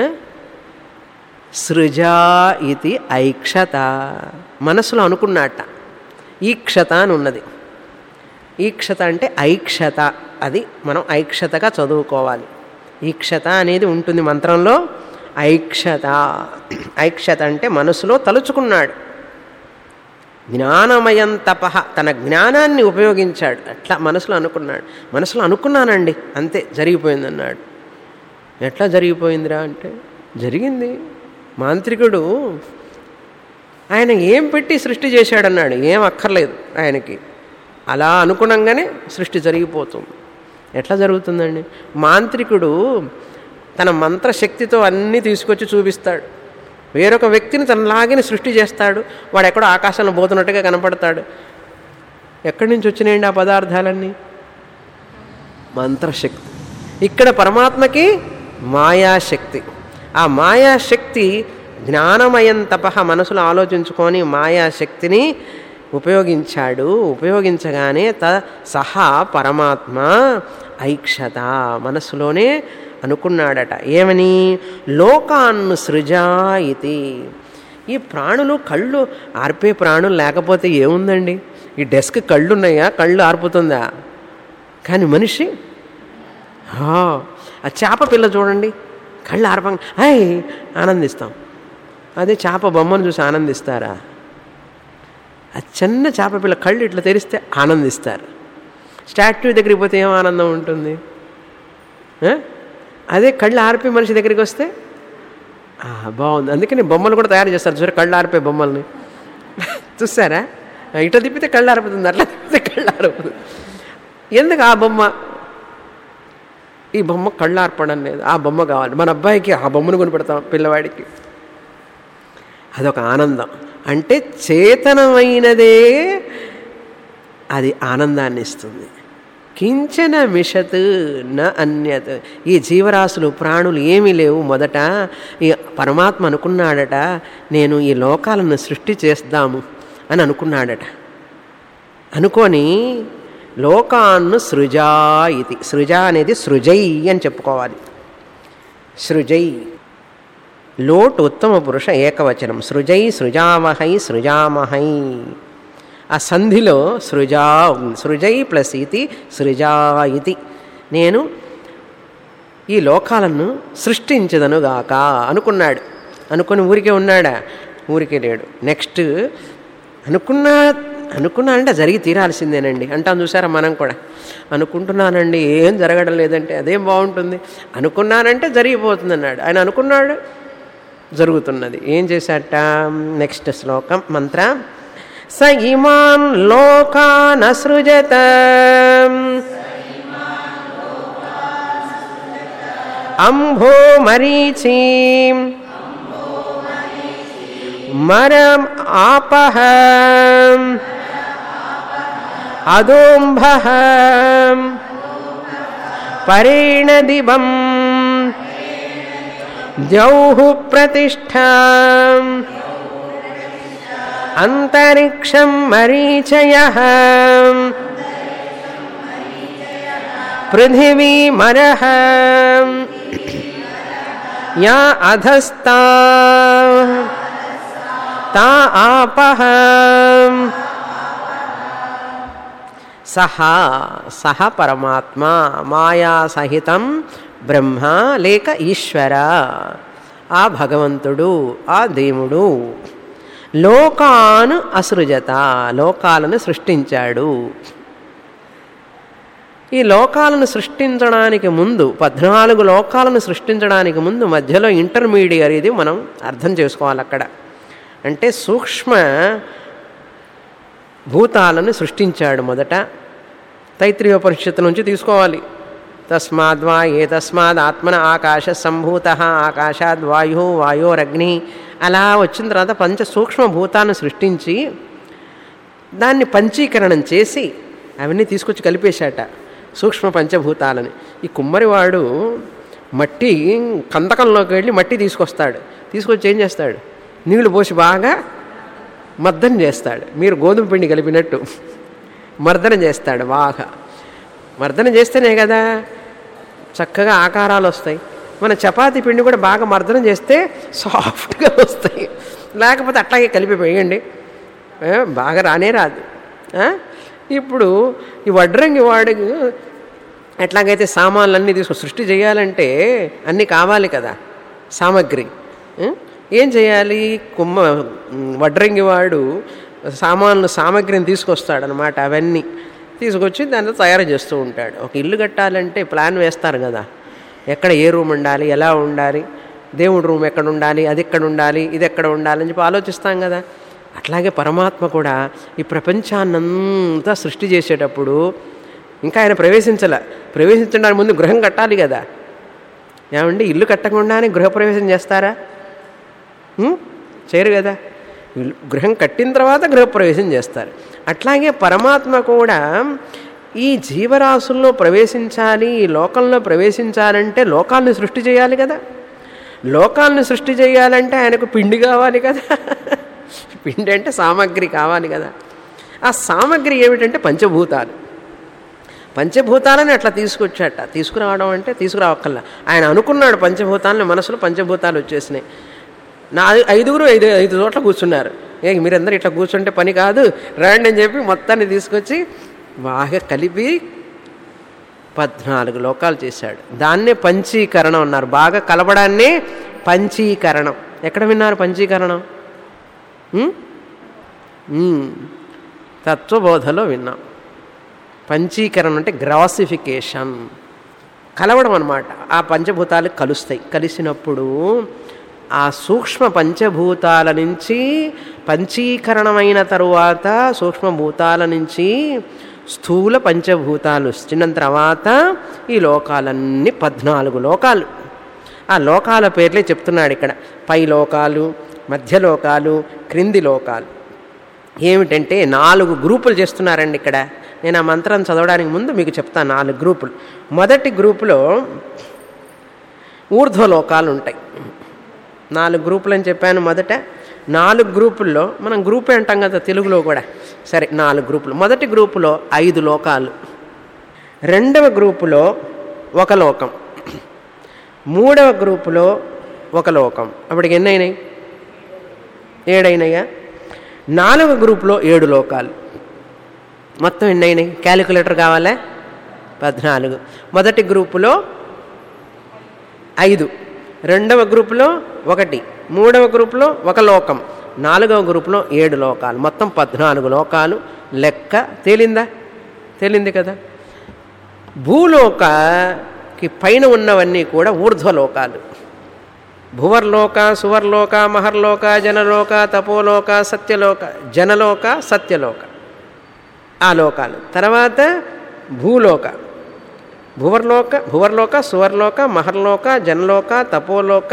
A: సృజా ఇది ఐక్షత మనసులో అనుకున్నట్ట ఈక్షత అని ఉన్నది ఈక్షత అంటే ఐక్షత అది మనం ఐక్షతగా చదువుకోవాలి ఈక్షత అనేది ఉంటుంది మంత్రంలో ఐక్షత ఐక్షత అంటే మనసులో తలుచుకున్నాడు జ్ఞానమయం తప తన జ్ఞానాన్ని ఉపయోగించాడు అట్లా మనసులో అనుకున్నాడు మనసులో అనుకున్నానండి అంతే జరిగిపోయింది అన్నాడు ఎట్లా జరిగిపోయిందిరా అంటే జరిగింది మాంత్రికుడు ఆయన ఏం పెట్టి సృష్టి చేశాడన్నాడు ఏం అక్కర్లేదు ఆయనకి అలా అనుకునంగానే సృష్టి జరిగిపోతుంది ఎట్లా జరుగుతుందండి మాంత్రికుడు తన మంత్రశక్తితో అన్నీ తీసుకొచ్చి చూపిస్తాడు వేరొక వ్యక్తిని తనలాగిన సృష్టి చేస్తాడు వాడు ఎక్కడో ఆకాశంలో పోతున్నట్టుగా కనపడతాడు ఎక్కడి నుంచి వచ్చినాయండి ఆ పదార్థాలన్నీ మంత్రశక్తి ఇక్కడ పరమాత్మకి మాయాశక్తి ఆ మాయాశక్తి జ్ఞానమయం తప మనసులో ఆలోచించుకొని మాయాశక్తిని ఉపయోగించాడు ఉపయోగించగానే త సహా పరమాత్మ ఐక్షత మనసులోనే అనుకున్నాడట ఏమని లోకాన్ను సృజా ఇది ఈ ప్రాణులు కళ్ళు ఆర్పే ప్రాణులు లేకపోతే ఏముందండి ఈ డెస్క్ కళ్ళు ఉన్నాయా కళ్ళు ఆర్పుతుందా కానీ మనిషి ఆ ఆ చేప పిల్ల చూడండి కళ్ళు ఆర్ప అయ్ ఆనందిస్తాం అదే చేప బొమ్మను చూసి ఆనందిస్తారా ఆ చిన్న చేప పిల్ల కళ్ళు ఇట్లా తెరిస్తే ఆనందిస్తారు స్టాట్యూ దగ్గరికి పోతే ఏం ఆనందం ఉంటుంది ఆ? అదే కళ్ళు ఆర్పే మనిషి దగ్గరికి వస్తే ఆ, బాగుంది అందుకని బొమ్మలు కూడా తయారు చేస్తారు చూసారు కళ్ళు ఆర్పే బొమ్మల్ని చూసారా ఆ, ఇట్లా తిప్పితే కళ్ళు ఆరిపోతుంది అట్లా తిప్పితే కళ్ళు ఆరిపోతుంది ఎందుకు ఆ బొమ్మ ఈ బొమ్మ కళ్ళు ఆర్పడం లేదు ఆ బొమ్మ కావాలి మన అబ్బాయికి ఆ బొమ్మను కొనిపెడతాం పిల్లవాడికి అదొక ఆనందం అంటే చేతనమైనదే అది ఆనందాన్ని ఇస్తుంది కించన మిషత్ న అన్యత్ ఈ జీవరాశులు ప్రాణులు ఏమీ లేవు మొదట ఈ పరమాత్మ అనుకున్నాడట నేను ఈ లోకాలను సృష్టి చేద్దాము అని అనుకున్నాడట అనుకొని లోకాన్ను సృజా ఇది సృజ అనేది సృజై అని చెప్పుకోవాలి సృజై లోట్ ఉత్తమ పురుష ఏకవచనం సృజై సృజామహై సృజామహై ఆ సంధిలో సృజా ఉంది. సృజై ప్లస్ ఇతి సృజా ఇతి నేను ఈ లోకాలను సృష్టించదనుగాక అనుకున్నాడు అనుకుని ఊరికే ఉన్నాడా ఊరికే లేడు నెక్స్ట్ అనుకున్నా అనుకున్నానంటే జరిగి తీరాల్సిందేనండి అంటాం చూసారా మనం కూడా అనుకుంటున్నానండి ఏం జరగడం లేదంటే అదేం బాగుంటుంది అనుకున్నానంటే జరిగిపోతుంది అన్నాడు ఆయన అనుకున్నాడు జరుగుతున్నది ఏం చేశాట నెక్స్ట్ శ్లోకం మంత్ర స ఇమాన్ లోకాన్ అసృజత అంభో మరీచి మరం ఆపహ అదోంభ పరేణ దివం ద్యౌః ప్రతిష్ఠా అంతరిక్షం మరీచయ పృథివీ మరః యా అధస్తా తా ఆపహ సహా సహ పరమాత్మ మాయా సహితం బ్రహ్మ లేక ఈశ్వర ఆ భగవంతుడు ఆ దేవుడు లోకాను అసృజత లోకాలను సృష్టించాడు ఈ లోకాలను సృష్టించడానికి ముందు పద్నాలుగు లోకాలను సృష్టించడానికి ముందు మధ్యలో ఇంటర్మీడియట్ మనం అర్థం చేసుకోవాలి అక్కడ అంటే సూక్ష్మ భూతాలను సృష్టించాడు మొదట తైత్రీయోపనిషత్తు నుంచి తీసుకోవాలి తస్మాద్వా ఏ తస్మాద్ ఆత్మన ఆకాశ సంభూత ఆకాశాద్ వాయు వాయోరగ్ని అలా వచ్చిన తర్వాత పంచ సూక్ష్మ భూతాన్ని సృష్టించి దాన్ని పంచీకరణం చేసి అవన్నీ తీసుకొచ్చి కలిపేశాట సూక్ష్మ పంచభూతాలని ఈ కుమ్మరివాడు మట్టి కందకంలోకి వెళ్ళి మట్టి తీసుకొస్తాడు తీసుకొచ్చి ఏం చేస్తాడు నీళ్లు పోసి బాగా మర్దన చేస్తాడు మీరు గోధుమ పిండి కలిపినట్టు మర్దన చేస్తాడు బాగా మర్దన చేస్తేనే కదా చక్కగా ఆకారాలు వస్తాయి మన చపాతీ పిండి కూడా బాగా మర్దన చేస్తే సాఫ్ట్గా వస్తాయి లేకపోతే అట్లాగే కలిపి వేయండి ఏ, బాగా రానే రాదు ఆ? ఇప్పుడు ఈ వడ్రంగి వాడికి ఎట్లాగైతే సామాన్లన్నీ తీసుకు సృష్టి చేయాలంటే అన్నీ కావాలి కదా సామగ్రి ఆ? ఏం చేయాలి కుమ్మ వడ్రంగి వాడు సామాన్లు సామగ్రిని తీసుకొస్తాడనమాట అవన్నీ తీసుకొచ్చి దాంట్లో తయారు చేస్తూ ఉంటాడు ఒక ఇల్లు కట్టాలంటే ప్లాన్ వేస్తారు కదా ఎక్కడ ఏ రూమ్ ఉండాలి ఎలా ఉండాలి దేవుడి రూమ్ ఎక్కడ ఉండాలి అది ఎక్కడ ఉండాలి ఇది ఎక్కడ ఉండాలి అని చెప్పి ఆలోచిస్తాం కదా అట్లాగే పరమాత్మ కూడా ఈ ప్రపంచాన్నంతా సృష్టి చేసేటప్పుడు ఇంకా ఆయన ప్రవేశించాల ప్రవేశించడానికి ముందు గృహం కట్టాలి కదా ఏమండి ఇల్లు కట్టకుండానే గృహప్రవేశం చేస్తారా ఉం? చేయరు కదా ఇల్లు- గృహం కట్టిన తర్వాత గృహప్రవేశం చేస్తారు అట్లాగే పరమాత్మ కూడా ఈ జీవరాశుల్లో ప్రవేశించాలి ఈ లోకంలో ప్రవేశించాలంటే లోకాలను సృష్టి చేయాలి కదా లోకాలను సృష్టి చేయాలంటే ఆయనకు పిండి కావాలి కదా పిండి అంటే సామగ్రి కావాలి కదా ఆ సామగ్రి ఏమిటంటే పంచభూతాలు పంచభూతాలని అట్లా తీసుకొచ్చాట తీసుకురావడం అంటే తీసుకురావక్కల్లా ఆయన అనుకున్నాడు పంచభూతాలని మనసులో పంచభూతాలు వచ్చేసినాయి నా ఐదుగురు ఐదు ఐదు చోట్ల కూర్చున్నారు ఏ మీరందరూ ఇట్లా కూర్చుంటే పని కాదు రండి అని చెప్పి మొత్తాన్ని తీసుకొచ్చి బాగా కలిపి పద్నాలుగు లోకాలు చేశాడు దాన్నే పంచీకరణం అన్నారు బాగా కలపడాన్నే పంచీకరణం ఎక్కడ విన్నారు పంచీకరణం ఉం? ఉం. తత్వబోధలో విన్నాం పంచీకరణం అంటే గ్రాసిఫికేషన్ కలవడం అనమాట ఆ పంచభూతాలు కలుస్తాయి కలిసినప్పుడు ఆ సూక్ష్మ పంచభూతాల నుంచి పంచీకరణమైన తరువాత సూక్ష్మభూతాల నుంచి స్థూల పంచభూతాలు వచ్చిన తర్వాత ఈ లోకాలన్నీ పద్నాలుగు లోకాలు ఆ లోకాల పేర్లే చెప్తున్నాడు ఇక్కడ పై లోకాలు మధ్యలోకాలు క్రింది లోకాలు ఏమిటంటే నాలుగు గ్రూపులు చేస్తున్నారండి ఇక్కడ నేను ఆ మంత్రం చదవడానికి ముందు మీకు చెప్తాను నాలుగు గ్రూపులు మొదటి గ్రూపులో ఊర్ధ్వలోకాలు ఉంటాయి నాలుగు గ్రూపులు అని చెప్పాను మొదట నాలుగు గ్రూపుల్లో మనం గ్రూపే అంటాం కదా తెలుగులో కూడా సరే నాలుగు గ్రూపులు మొదటి గ్రూపులో ఐదు లోకాలు రెండవ గ్రూపులో ఒక లోకం మూడవ గ్రూపులో ఒక లోకం అప్పటికి ఎన్ని అయినాయి ఏడైనాయా నాలుగవ గ్రూపులో ఏడు లోకాలు మొత్తం ఎన్ని అయినాయి క్యాలిక్యులేటర్ కావాలా పద్నాలుగు మొదటి గ్రూపులో ఐదు రెండవ గ్రూపులో ఒకటి మూడవ గ్రూపులో ఒక లోకం నాలుగవ గ్రూపులో ఏడు లోకాలు మొత్తం పద్నాలుగు లోకాలు లెక్క తేలిందా తేలింది కదా భూలోకకి పైన ఉన్నవన్నీ కూడా ఊర్ధ్వలోకాలు భువర్లోక సువర్లోక మహర్లోక జనలోక తపోలోక సత్యలోక జనలోక సత్యలోక ఆ లోకాలు తర్వాత భూలోక భువర్లోక భువర్లోక సువర్లోక మహర్లోక జనలోక తపోలోక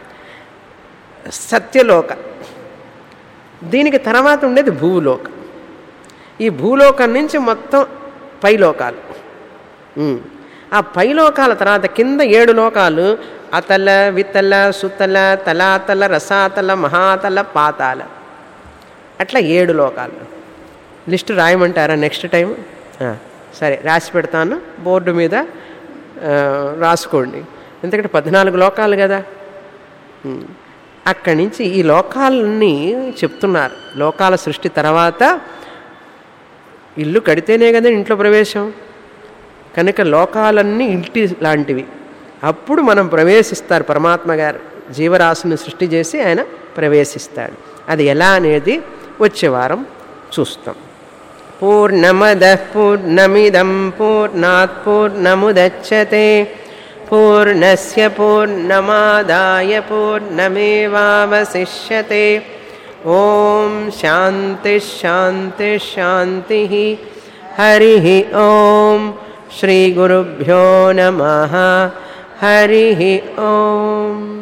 A: సత్యలోక దీనికి తర్వాత ఉండేది భూలోక ఈ భూలోకం నుంచి మొత్తం పైలోకాలు ఉమ్. ఆ పైలోకాల తర్వాత కింద ఏడు లోకాలు అతల వితల సుతల తలాతల రసాతల మహాతల పాతాల అట్లా ఏడు లోకాలు లిస్టు రాయమంటారా నెక్స్ట్ టైం ఆ, సరే రాసి పెడతాను బోర్డు మీద ఆ, రాసుకోండి ఎందుకంటే పద్నాలుగు లోకాలు కదా ఉమ్. అక్కడి నుంచి ఈ లోకాలన్నీ చెప్తున్నారు లోకాల సృష్టి తర్వాత ఇల్లు కడితేనే కదా ఇంట్లో ప్రవేశం కనుక లోకాలన్నీ ఇంటి లాంటివి అప్పుడు మనం ప్రవేశిస్తారు పరమాత్మ గారు జీవరాశిని సృష్టి చేసి ఆయన ప్రవేశిస్తాడు అది ఎలా అనేది వచ్చే వారం చూస్తాం పూర్ణమద పూర్ణమిదం పూర్ణాత్ పూర్ణముదచ్చతే పూర్ణస్య పూర్ణమాదాయ పూర్ణమేవావశిష్యతే ఓం శాంతి శాంతి శాంతి హరి ఓం శ్రీ గురుభ్యో నమ హరి ఓం